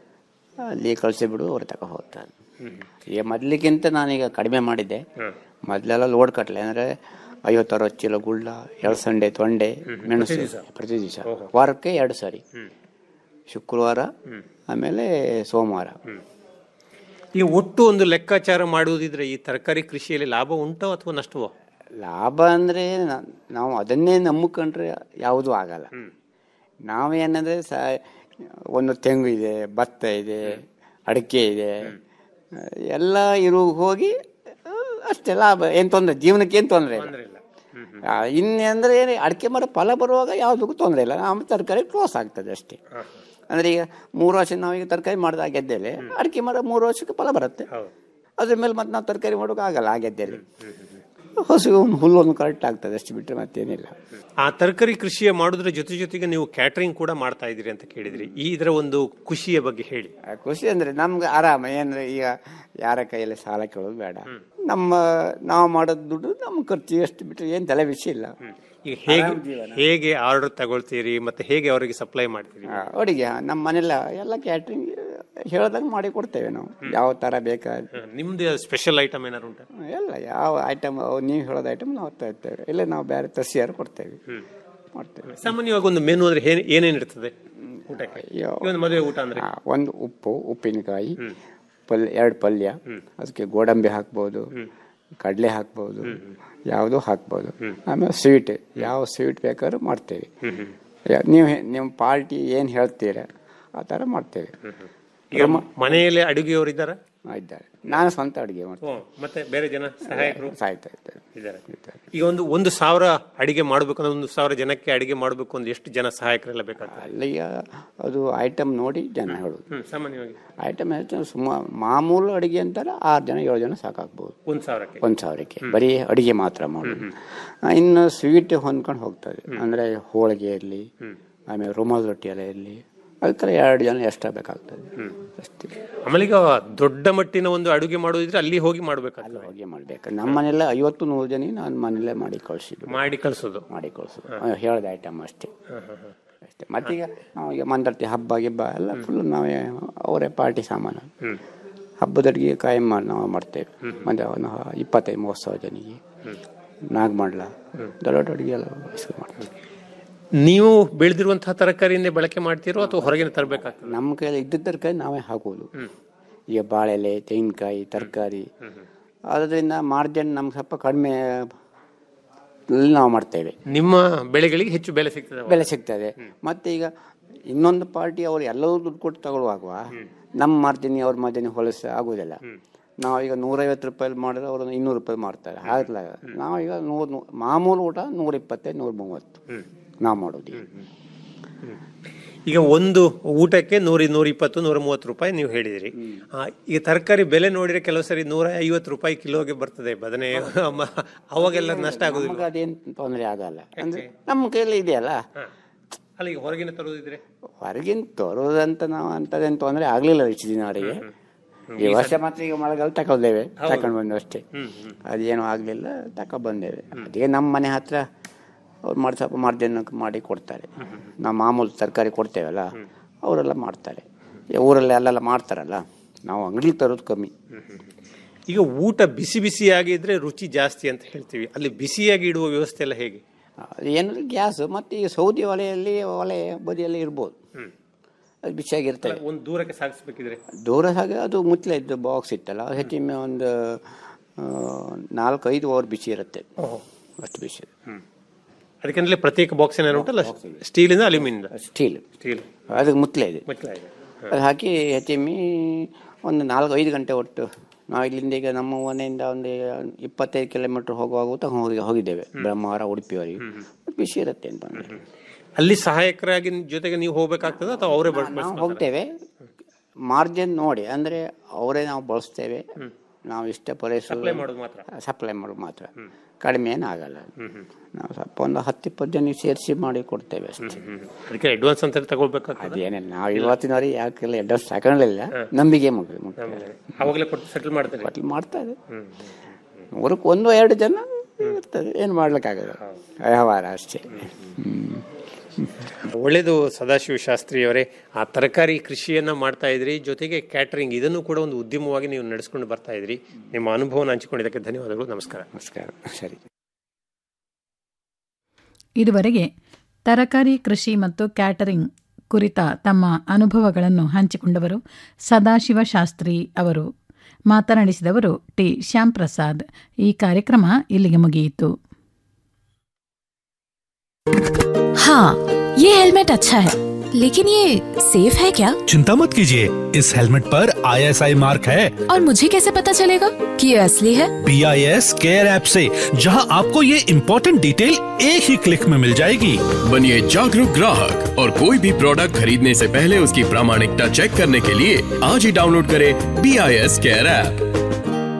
Speaker 17: ಅಲ್ಲಿ ಕಳಿಸಿ ಬಿಡು ಅವ್ರು ತಗೋ ಹೋಗ್ತಾರೆ ಈಗ ಮೊದಲಿಗಿಂತ ನಾನೀಗ ಕಡಿಮೆ ಮಾಡಿದ್ದೆ ಮೊದಲೆಲ್ಲ ಲೋಡ್ ಕಟ್ಲೆ ಅಂದರೆ ಐವತ್ತು ಅರವತ್ತು ಚೀಲ ಗುಳ್ಳ ಎಳಸಂಡೆ ತೊಂಡೆ ಮೆಣಸು
Speaker 16: ಪ್ರತಿ ದಿವ್ಸ?
Speaker 17: ಪ್ರತಿ ದಿವಸ ವಾರಕ್ಕೆ ಎರಡು ಸಾರಿ ಶುಕ್ರವಾರ ಆಮೇಲೆ ಸೋಮವಾರ
Speaker 16: ಈ ಒಟ್ಟು ಒಂದು ಲೆಕ್ಕಾಚಾರ ಮಾಡುವುದಿದ್ರೆ ಈ ತರಕಾರಿ ಕೃಷಿಯಲ್ಲಿ ಲಾಭ ಉಂಟೋ ಅಥವಾ ನಷ್ಟವೋ
Speaker 17: ಲಾಭ ಅಂದರೆ ನಾವು ಅದನ್ನೇ ನಂಬಿಕೊಂಡ್ರೆ ಯಾವುದೂ ಆಗಲ್ಲ ನಾವೇನಂದರೆ ಸ ಒಂದು ತೆಂಗು ಇದೆ ಭತ್ತ ಇದೆ ಅಡಿಕೆ ಇದೆ ಎಲ್ಲ ಇರು ಹೋಗಿ ಆ, ಅಷ್ಟೇ ಲಾಭ ಏನು ತೊಂದರೆ ಜೀವನಕ್ಕೆ ಏನು ತೊಂದರೆ ಇಲ್ಲ ಆ, ಇನ್ನೆ ಅಂದರೆ ಏನು ಅಡಿಕೆ ಮರ ಫಲ ಬರುವಾಗ ಯಾವುದಕ್ಕೂ ತೊಂದರೆ ಇಲ್ಲ ಆಮೇಲೆ ತರಕಾರಿ ಕ್ಲೋಸ್ ಆಗ್ತದೆ ಅಷ್ಟೇ ಅಂದರೆ ಈಗ ಮೂರು ವರ್ಷ ನಾವೀಗ ತರಕಾರಿ ಮಾಡಿದ ಗೆದ್ದೇಲೆ ಅಡಿಕೆ ಮರ ಮೂರು ವರ್ಷಕ್ಕೆ ಫಲ ಬರುತ್ತೆ ಅದ್ರ ಮೇಲೆ ಮತ್ತೆ ನಾವು ತರಕಾರಿ ಮಾಡೋಕೆ ಆಗಲ್ಲ ಆ ಗದ್ದೆಯಲ್ಲಿ ಹಸು ಒಂದು ಹುಲ್ಲೊಂದು ಕರೆಕ್ಟ್ ಆಗ್ತದೆ ಅಷ್ಟು ಬಿಟ್ಟರೆ ಮತ್ತೇನಿಲ್ಲ
Speaker 16: ಆ ತರಕಾರಿ ಕೃಷಿಯ ಮಾಡೋದ್ರ ಜೊತೆ ಜೊತೆಗೆ ನೀವು ಕ್ಯಾಟರಿಂಗ್ ಕೂಡ ಮಾಡ್ತಾ ಇದ್ದೀರಿ ಅಂತ ಕೇಳಿದ್ರಿ ಈ ಇದರ ಒಂದು ಖುಷಿಯ ಬಗ್ಗೆ ಹೇಳಿ
Speaker 17: ಆ ಖುಷಿ ಅಂದರೆ ನಮ್ಗೆ ಆರಾಮ ಏನಂದ್ರೆ ಈಗ ಯಾರ ಕೈಯಲ್ಲಿ ಸಾಲ ಕೇಳೋದು ಬೇಡ ನಮ್ಮ ನಾವು ಮಾಡೋದು ದುಡ್ಡು ನಮ್ಮ ಖರ್ಚು ಎಷ್ಟು ಬಿಟ್ಟರೆ ಏನು ತಲೆ ವಿಷಯ ಇಲ್ಲ
Speaker 16: ಈಗ ಹೇಗೆ
Speaker 17: ಆರಾಮ್ ಜೀವನ.
Speaker 16: ಹೇಗೆ ಆರ್ಡರ್ ತಗೊಳ್ತೀರಿ ಮತ್ತೆ ಹೇಗೆ ಅವರಿಗೆ ಸಪ್ಲೈ ಮಾಡ್ತೀರಿ
Speaker 17: ಆ, ಅಡಿಗೆ ನಮ್ಮ ಮನೆಲ್ಲ ಎಲ್ಲ ಕ್ಯಾಟ್ರಿಂಗ್ ಹೇಳ್ದಂಗೆ ಮಾಡಿ ಕೊಡ್ತೇವೆ ನಾವು ಯಾವ ಥರ ಬೇಕಾದ
Speaker 16: ನಿಮ್ದು ಸ್ಪೆಷಲ್ ಐಟಮ್ ಏನಾರು ಉಂಟಾ
Speaker 17: ಎಲ್ಲ ಯಾವ ಐಟಮ್ ನೀವು ಹೇಳೋದು ಐಟಮ್ ನಾವು ತರ್ತೇವೆ ಇಲ್ಲ ನಾವು ಬೇರೆ ತಸಿಯಾರು ಕೊಡ್ತೇವೆ ಮಾಡ್ತೇವೆ
Speaker 16: ಸಾಮಾನ್ಯವಾಗಿ ಒಂದು ಮೆನು ಅಂದ್ರೆ ಏನ್- ಏನೇನ್ ಇರ್ತದೆ ಊಟಕ್ಕೆ
Speaker 17: ಅಯ್ಯೋ.
Speaker 16: ಈ ಒಂದು ಮದುವೆ ಊಟ ಅಂದ್ರೆ
Speaker 17: ಆ, ಒಂದು ಉಪ್ಪು ಉಪ್ಪಿನಕಾಯಿ ಪಲ್ಯ ಎರಡು ಪಲ್ಯ ಅದಕ್ಕೆ ಗೋಡಂಬಿ ಹಾಕ್ಬೋದು ಕಡಲೆ ಹಾಕ್ಬೋದು ಯಾವುದು ಹಾಕ್ಬೋದು ಆಮೇಲೆ ಸ್ವೀಟ್ ಯಾವ ಸ್ವೀಟ್ ಬೇಕಾದ್ರೂ ಮಾಡ್ತೇವೆ ಯಾ- ನೀವು ಹೆ- ನಿಮ್ಮ ಪಾರ್ಟಿ ಏನು ಹೇಳ್ತೀರ ಆ ಥರ ಮಾಡ್ತೇವೆ
Speaker 16: ಈಗ ಮನೆಯಲ್ಲಿ ಅಡುಗೆಯವರು ಇದ್ದಾರಾ
Speaker 17: ಇದ್ದಾರೆ ನಾನು ಸ್ವಂತ ಅಡುಗೆ ಮಾಡ್ತೇನೆ
Speaker 16: ಓ, ಮತ್ತೆ ಬೇರೆ ಜನ ಸಹಾಯಕರು
Speaker 17: ಸಾಯ್ತಾ ಇದ್ದಾರೆ
Speaker 16: ಇದ್ದಾರೆ ಈಗ ಒಂದು ಒಂದು ಸಾವಿರ ಅಡಿಗೆ ಮಾಡ್ಬೇಕಂದ್ರೆ ಒಂದು ಸಾವಿರ ಜನಕ್ಕೆ ಅಡಿಗೆ ಮಾಡ್ಬೇಕು ಅಂದ್ರೆ ಎಷ್ಟು ಜನ ಸಹಾಯಕರೆಲ್ಲ ಬೇಕಾಗ್ತದೆ
Speaker 17: ಅಲ್ಲಿಯ ಅದು ಐಟಮ್ ನೋಡಿ ಜನ ಹೇಳೋದು
Speaker 16: ಹ್ಮ್ ಸಾಮಾನ್ಯವಾಗಿ
Speaker 17: ಐಟಮ್ ಹೇಳ್ತಾರೆ ಸುಮ್ಮ ಮಾಮೂಲು ಅಡುಗೆ ಅಂತಾರೆ ಆರು ಜನ ಏಳು ಜನ ಸಾಕಾಗ್ಬೋದು
Speaker 16: ಒಂದ್ ಸಾವಿರಕ್ಕೆ
Speaker 17: ಒಂದು ಸಾವಿರಕ್ಕೆ ಬರೀ ಅಡಿಗೆ ಮಾತ್ರ ಮಾಡೋದು ಆ, ಇನ್ನು ಸ್ವೀಟ್ ಹೊಂದ್ಕೊಂಡು ಹೋಗ್ತದೆ ಅಂದರೆ ಹೋಳಿಗೆ ಇರಲಿ ಆಮೇಲೆ ರುಮಾಲ್ ರೊಟ್ಟಿ ಎಲ್ಲ ಇರಲಿ ಅದಕ್ಕೆ ಎರಡು ಜನ ಎಷ್ಟ ಬೇಕಾಗ್ತದೆ ಅಷ್ಟೇ
Speaker 16: ಆಮೇಲೆ ಈಗ ದೊಡ್ಡ ಮಟ್ಟಿನ ಒಂದು ಅಡುಗೆ ಮಾಡೋದಿದ್ರೆ ಅಲ್ಲಿ ಹೋಗಿ ಮಾಡ್ಬೇಕಾಗ್ತದೆ
Speaker 17: ಅಡುಗೆ ಮಾಡ್ಬೇಕು ನಮ್ಮ ಮನೆಯಲ್ಲ ಐವತ್ತು ನೂರು ಜನ ನಾನು ಮನೇಲೆ ಮಾಡಿ ಕಳಿಸಿದ್ದು
Speaker 16: ಮಾಡಿ ಕಳ್ಸೋದು
Speaker 17: ಮಾಡಿ ಕಳಿಸೋದು ಹೇಳ್ದ ಐಟಮ್ ಅಷ್ಟೇ ಅಷ್ಟೇ ಮತ್ತೀಗ ನಾವು ಈಗ ಮಂದರ್ತಿ ಹಬ್ಬ ಗಿಬ್ಬ ಎಲ್ಲ ಫುಲ್ ನಾವೇ ಅವರೇ ಪಾರ್ಟಿ ಸಾಮಾನು ಹಬ್ಬದ ಅಡುಗೆ ಕಾಯಂ ಮಾಡಿ ನಾವು ಮಾಡ್ತೇವೆ ಮತ್ತೆ ಒಂದು ಇಪ್ಪತ್ತೈದು ಮೂವತ್ತು ಸಾವಿರ ಜನಿಗೆ ನಾಗಮಂಡ್ಲ ದೊಡ್ಡ ದೊಡ್ಡ ಅಡುಗೆ ಎಲ್ಲ ವಹಿಸ್ಕೊಂಡು ಮಾಡ್ತೇವೆ
Speaker 16: ನೀವು ಬೆಳೆದಿರುವಂತಹ ತರಕಾರಿಯನ್ನೇ ಬಳಕೆ ಮಾಡ್ತೀರೋ ಅಥವಾ ಹೊರಗಿನ ತರಬೇಕಾಗ್ತದೆ
Speaker 17: ನಮ್ಮ ಕೈಯಲ್ಲಿ ಇದ್ದ ತರಕಾರಿ ನಾವೇ ಹಾಕೋದು ಈಗ ಬಾಳೆಲೆ ತೆಂಗಿನಕಾಯಿ ತರಕಾರಿ ಅದರಿಂದ ಮಾರ್ಜಿನ್ ನಮ್ಗೆ ಸ್ವಲ್ಪ ಕಡಿಮೆ ಅಲ್ಲಿ ನಾವು ಮಾಡ್ತೇವೆ
Speaker 16: ನಿಮ್ಮ ಬೆಳೆಗಳಿಗೆ ಹೆಚ್ಚು ಬೆಲೆ ಸಿಗ್ತದೆ
Speaker 17: ಬೆಲೆ ಸಿಗ್ತದೆ ಮತ್ತೆ ಈಗ ಇನ್ನೊಂದು ಪಾರ್ಟಿ ಅವ್ರು ಎಲ್ಲರೂ ದುಡ್ಡು ಕೊಟ್ಟು ತಗೊಳ್ಳುವಾಗ ನಮ್ಮ ಮಾರ್ಜಿನ್ ಅವ್ರ ಮಾರ್ಜಿನ್ ಹೊಲಸ ಆಗೋದಿಲ್ಲ ನಾವೀಗ ನೂರೈವತ್ತು ರೂಪಾಯಿ ಮಾಡಿದ್ರೆ ಅವರು ಇನ್ನೂರು ರೂಪಾಯಿ ಮಾಡ್ತಾರೆ ಹಾಗಲ್ಲ ನಾವೀಗ ನೂರು ನೂ- ಮಾಮೂಲು ಊಟ ನೂರ ಇಪ್ಪತ್ತೈದು ನೂರ ಮೂವತ್ತು ನಾವು ಮಾಡೋದು ಈಗ.
Speaker 16: ಈಗ ಒಂದು ಊಟಕ್ಕೆ ನೂರ ನೂರ ಇಪ್ಪತ್ತು ನೂರ ಮೂವತ್ತು ರೂಪಾಯಿ ನೀವು ಹೇಳಿದಿರಿ ಆ, ಈಗ ತರಕಾರಿ ಬೆಲೆ ನೋಡಿದ್ರೆ ಕೆಲವು ಸರಿ ನೂರ ಐವತ್ತು ರೂಪಾಯಿ ಕಿಲೋಗೆ ಬರ್ತದೆ ಬದನೆ ಮ- ಅವಾಗೆಲ್ಲ ನಷ್ಟ ಆಗುದಿಲ್ಲ
Speaker 17: ನಮ್ಗೆ ಅದೇನು ತೊಂದರೆ ಆಗಲ್ಲ ಅಂದ್ರೆ ನಮ್ಮ ಕೈಯಲ್ಲಿ ಇದೆಯಲ್ಲ
Speaker 16: ಅಲ್ಲ ಈಗ ಹೊರಗಿನ ತರೋದಿದ್ರೆ
Speaker 17: ಹೊರಗಿನ ತರೋದಂತ ನಾವು ಅಂತದೇನು ತೊಂದರೆ ಆಗಲಿಲ್ಲ ಇಷ್ಟು ದಿನವರೆಗೆ ಈ ವರ್ಷ ಮಾತ್ರ ಈಗ ಮಳೆಗಾಲ ತಗೊಂಡೇವೆ ತಗೊಂಡು ಬಂದು ಅಷ್ಟೇ ಅದೇನು ಆಗಲಿಲ್ಲ ತಗೊಂಡು ಬಂದೇವೆ ಅದೇ ನಮ್ಮ ಮನೆ ಹತ್ರ ಅವ್ರು ಮಾಡಿ ಸ್ವಲ್ಪ ಮಾರ್ಜಿನ್ ಮಾಡಿ ಕೊಡ್ತಾರೆ ನಾವು ಮಾಮೂಲು ತರಕಾರಿ ಕೊಡ್ತೇವಲ್ಲ ಅವರೆಲ್ಲ ಮಾಡ್ತಾರೆ ಈ ಊರಲ್ಲಿ ಅಲ್ಲೆಲ್ಲ ಮಾಡ್ತಾರಲ್ಲ ನಾವು ಅಂಗಡಿ ತರೋದು ಕಮ್ಮಿ
Speaker 16: ಈಗ ಊಟ ಬಿಸಿ ಬಿಸಿಯಾಗಿದ್ರೆ ರುಚಿ ಜಾಸ್ತಿ ಅಂತ ಹೇಳ್ತೀವಿ ಅಲ್ಲಿ ಬಿಸಿಯಾಗಿ ಇಡುವ ವ್ಯವಸ್ಥೆ ಎಲ್ಲ ಹೇಗೆ
Speaker 17: ಅದು ಏನಂದ್ರೆ ಗ್ಯಾಸ್ ಮತ್ತು ಈ ಸೌದಿ ಒಲೆಯಲ್ಲಿ ಒಲೆ ಬದಿಯಲ್ಲಿ ಇರ್ಬೋದು ಅದು ಬಿಸಿಯಾಗಿರ್ತದೆ
Speaker 16: ಒಂದು ದೂರಕ್ಕೆ ಸಾಗಿಸ್ಬೇಕಿದ್ರೆ
Speaker 17: ದೂರ ಹಾಗೆ ಅದು ಮುಚ್ಚಲ ಇದ್ದು ಬಾಕ್ಸ್ ಇತ್ತಲ್ಲ ಅದು ಹೆಚ್ಚಿನ ಒಂದು ಆ, ನಾಲ್ಕೈದು ಅವರ್ ಬಿಸಿ ಇರುತ್ತೆ ಅಷ್ಟು ಬಿಸಿ
Speaker 16: ಅದಕ್ಕೆ ಪ್ರತ್ಯೇಕ ಬಾಕ್ಸ್ ಏನಾರು ಉಂಟಲ್ಲ ಸ್ಟೀಲಿಂದ ಅಲ್ಯೂಮಿನಿಯಂ
Speaker 17: ಸ್ಟೀಲ್
Speaker 16: ಸ್ಟೀಲ್
Speaker 17: ಅದಕ್ಕೆ ಮುಚ್ಚಲ ಇದೆ
Speaker 16: ಮುಚ್ಚಳ ಇದೆ
Speaker 17: ಅದು ಹಾಕಿ ಹೆಚ್ಚಿಮ್ಮಿ ಒಂದು ನಾಲ್ಕು ಐದು ಗಂಟೆ ಒಟ್ಟು ನಾವು ಇಲ್ಲಿಂದ ಈಗ ನಮ್ಮ ಮನೆಯಿಂದ ಒಂದು ಇಪ್ಪತ್ತೈದು ಕಿಲೋಮೀಟರ್ ಹೋಗುವಾಗ ತಗೊಂಡು ಹೋಗಿ ಹೋಗಿದ್ದೇವೆ ಬ್ರಹ್ಮಾವರ ಉಡುಪಿಯವರೆಗೆ ಬಿಸಿ ಇರುತ್ತೆ ಅಂತ ಅಂದ್ರೆ
Speaker 16: ಅಲ್ಲಿ ಸಹಾಯಕರಾಗಿ ಜೊತೆಗೆ ನೀವು ಹೋಗ್ಬೇಕಾಗ್ತದೆ ಅಥವಾ ಅವರೇ
Speaker 17: ನಾವು ಹೋಗ್ತೇವೆ ಮಾರ್ಜಿನ್ ನೋಡಿ ಅಂದರೆ ಅವರೇ ನಾವು ಬಳಸ್ತೇವೆ ನಾವು ಇಷ್ಟ ಪೂರೈಸೋ
Speaker 16: Supply ಮಾಡೋದು ಮಾತ್ರ.
Speaker 17: ಸಪ್ಲೈ ಮಾಡೋದು ಮಾತ್ರ ಕಡಿಮೆ ಏನು ಆಗಲ್ಲ ನಾವು ಸ್ವಲ್ಪ ಒಂದು ಹತ್ತು ಇಪ್ಪತ್ತು ಜನ ಸೇರಿಸಿ ಮಾಡಿ ಕೊಡ್ತೇವೆ ಅಷ್ಟೇ
Speaker 16: ಅದಕ್ಕೆ ಅಡ್ವಾನ್ಸ್ ಅಂತ ತಗೊಳ್ಬೇಕಾಗ್ತದೆ
Speaker 17: ಅದೇನಿಲ್ಲ ನಾವು ಇವತ್ತಿನವರೆಗೆ ಯಾಕೆಲ್ಲ ಅಡ್ರೆಸ್ ತಗೊಳ್ಳಿಲ್ಲ ನಂಬಿಕೆ ಮುಖ್ಯ ಮುಖ್ಯ
Speaker 16: ಅವಾಗಲೇ ಕೊಟ್ಟು ಸೆಟಲ್ ಮಾಡ್ತಾರೆ
Speaker 17: ಹೋಟ್ಲ್ ಮಾಡ್ತಾರೆ ನೂರಕ್ಕೆ ಒಂದು ಎರಡು ಜನ ಇರ್ತದೆ ಏನು ಮಾಡ್ಲಿಕ್ಕಾಗಲ್ಲ ವ್ಯವಹಾರ ಅಷ್ಟೇ
Speaker 16: ಒಳ್ಳೆಯದು ಸದಾಶಿವ ಶಾಸ್ತ್ರಿಯವರೇ ಆ ತರಕಾರಿ ಕೃಷಿಯನ್ನ ಮಾಡ್ತಾ ಇದ್ರಿ ಜೊತೆಗೆ ಕ್ಯಾಟರಿಂಗ್ ಇದನ್ನು ಕೂಡ ಒಂದು ಉದ್ಯಮವಾಗಿ ನೀವು ನಡೆಸ್ಕೊಂಡು ಬರ್ತಾ ಇದ್ರಿ ನಿಮ್ಮ ಅನುಭವನ ಹಂಚಿಕೊಂಡಿದ್ದಕ್ಕೆ ಧನ್ಯವಾದಗಳು ನಮಸ್ಕಾರ
Speaker 17: ನಮಸ್ಕಾರ ಸರಿ
Speaker 2: ಇದುವರೆಗೆ ತರಕಾರಿ ಕೃಷಿ ಮತ್ತು ಕ್ಯಾಟರಿಂಗ್ ಕುರಿತ ತಮ್ಮ ಅನುಭವಗಳನ್ನು ಹಂಚಿಕೊಂಡವರು ಸದಾಶಿವ ಶಾಸ್ತ್ರಿ ಅವರು ಮಾತನಾಡಿಸಿದವರು ಟಿ ಶ್ಯಾಮ್ ಪ್ರಸಾದ್ ಈ ಕಾರ್ಯಕ್ರಮ ಇಲ್ಲಿಗೆ ಮುಗಿಯಿತು
Speaker 18: हाँ ये हेलमेट अच्छा है लेकिन ये सेफ है क्या
Speaker 19: चिंता मत कीजिए इस हेलमेट पर आईएसआई मार्क है
Speaker 18: और मुझे कैसे पता चलेगा कि ये असली है
Speaker 19: B I S care app से जहां आपको ये इम्पोर्टेंट डिटेल एक ही क्लिक में मिल जाएगी
Speaker 20: बनिए जागरूक ग्राहक और कोई भी प्रोडक्ट खरीदने से पहले उसकी प्रामाणिकता चेक करने के लिए आज ही डाउनलोड करें B I S care app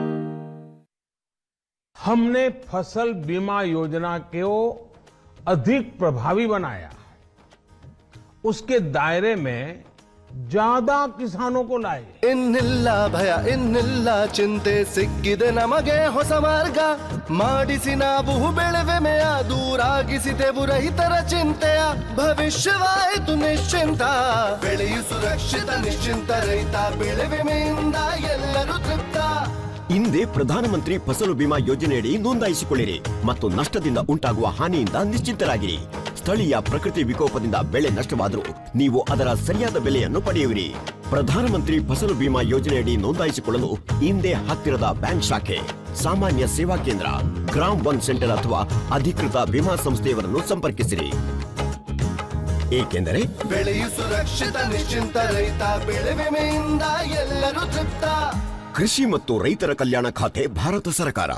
Speaker 6: हमने फसल बीमा योजना को अधिक प्रभावी बनाया उसके दायरे में ज्यादा किसानों को लाए
Speaker 21: ಇನ್ನಿಲ್ಲ ಭಯ ಇನ್ನಿಲ್ಲ ಚಿಂತೆ ಸಿಕ್ಕಿದೆ ನಮಗೆ ಹೊಸ ಮಾರ್ಗ ಮಾಡಿಸಿ ನಾವು ಬೆಳೆವೆಮೆಯ ದೂರಾಗಿಸಿದೆವು ರೈತರ ಚಿಂತೆಯ ಭವಿಷ್ಯವಾಯಿತು ನಿಶ್ಚಿಂತ ಬೆಳೆಯು ಸುರಕ್ಷಿತ ನಿಶ್ಚಿಂತ ರೈತ ಬೆಳೆ ವಿಮೆಯಿಂದ ಎಲ್ಲರೂ ತೃಪ್ತ
Speaker 22: ಹಿಂದೆ ಪ್ರಧಾನಮಂತ್ರಿ ಫಸಲು ಬಿಮಾ ಯೋಜನೆಯಡಿ ನೋಂದಾಯಿಸಿಕೊಳ್ಳಿರಿ ಮತ್ತು ನಷ್ಟದಿಂದ ಉಂಟಾಗುವ ಹಾನಿಯಿಂದ ನಿಶ್ಚಿಂತರಾಗಿರಿ ಸ್ಥಳೀಯ ಪ್ರಕೃತಿ ವಿಕೋಪದಿಂದ ಬೆಳೆ ನಷ್ಟವಾದರೂ ನೀವು ಅದರ ಸರಿಯಾದ ಬೆಲೆಯನ್ನು ಪಡೆಯುವಿರಿ ಪ್ರಧಾನಮಂತ್ರಿ ಫಸಲು ಬಿಮಾ ಯೋಜನೆಯಡಿ ನೋಂದಾಯಿಸಿಕೊಳ್ಳಲು ಹಿಂದೆ ಹತ್ತಿರದ ಬ್ಯಾಂಕ್ ಶಾಖೆ ಸಾಮಾನ್ಯ ಸೇವಾ ಕೇಂದ್ರ ಗ್ರಾಮ್ ಒನ್ ಸೆಂಟರ್ ಅಥವಾ ಅಧಿಕೃತ ವಿಮಾ ಸಂಸ್ಥೆಯವರನ್ನು ಸಂಪರ್ಕಿಸಿರಿ ಏಕೆಂದರೆ
Speaker 21: ಬೆಳೆಯು ಸುರಕ್ಷಿತ ನಿಶ್ಚಿಂತ ರೈತ ಬೆಳೆ ವಿಮೆಯಿಂದ ಎಲ್ಲರೂ ತೃಪ್ತ
Speaker 22: ಕೃಷಿ ಮತ್ತು ರೈತರ ಕಲ್ಯಾಣ ಖಾತೆ ಭಾರತ ಸರ್ಕಾರ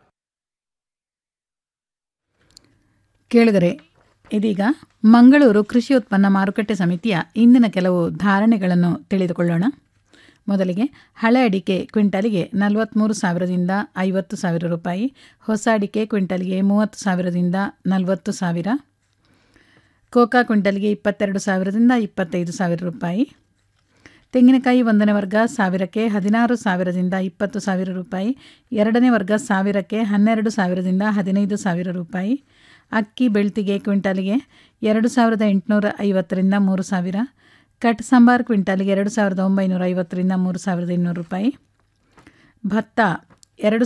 Speaker 2: ಕೇಳಿದರೆ ಇದೀಗ ಮಂಗಳೂರು ಕೃಷಿ ಉತ್ಪನ್ನ ಮಾರುಕಟ್ಟೆ ಸಮಿತಿಯ ಇಂದಿನ ಕೆಲವು ಧಾರಣೆಗಳನ್ನು ತಿಳಿದುಕೊಳ್ಳೋಣ ಮೊದಲಿಗೆ ಹಳೆ ಅಡಿಕೆ ಕ್ವಿಂಟಲಿಗೆ ನಲವತ್ತ್ಮೂರು ಸಾವಿರದಿಂದ ಐವತ್ತು ಸಾವಿರ ರೂಪಾಯಿ ಹೊಸ ಅಡಿಕೆ ಕ್ವಿಂಟಲ್ಗೆ ಮೂವತ್ತು ಸಾವಿರದಿಂದ ನಲವತ್ತು ಸಾವಿರ ಕೋಕಾ ಕ್ವಿಂಟಲ್ಗೆ ಇಪ್ಪತ್ತೆರಡು ಸಾವಿರದಿಂದ ಇಪ್ಪತ್ತೈದು ಸಾವಿರ ರೂಪಾಯಿ ತೆಂಗಿನಕಾಯಿ ಒಂದನೇ ವರ್ಗ ಸಾವಿರಕ್ಕೆ ಹದಿನಾರು ಸಾವಿರದಿಂದ ಇಪ್ಪತ್ತು ಸಾವಿರ ರೂಪಾಯಿ ಎರಡನೇ ವರ್ಗ ಸಾವಿರಕ್ಕೆ ಹನ್ನೆರಡು ಸಾವಿರದಿಂದ ಹದಿನೈದು ಸಾವಿರ ರೂಪಾಯಿ ಅಕ್ಕಿ ಬೆಳ್ತಿಗೆ ಕ್ವಿಂಟಲ್ಗೆ ಎರಡು ಸಾವಿರದ ಎಂಟುನೂರ ಐವತ್ತರಿಂದ ಮೂರು ಸಾವಿರ ಕಟ್ ಸಾಂಬಾರ್ ಕ್ವಿಂಟಲ್ಗೆ ಎರಡು ಸಾವಿರದ ಒಂಬೈನೂರ ಐವತ್ತರಿಂದ ಮೂರು ಸಾವಿರದ ಇನ್ನೂರು ರೂಪಾಯಿ ಭತ್ತ ಎರಡು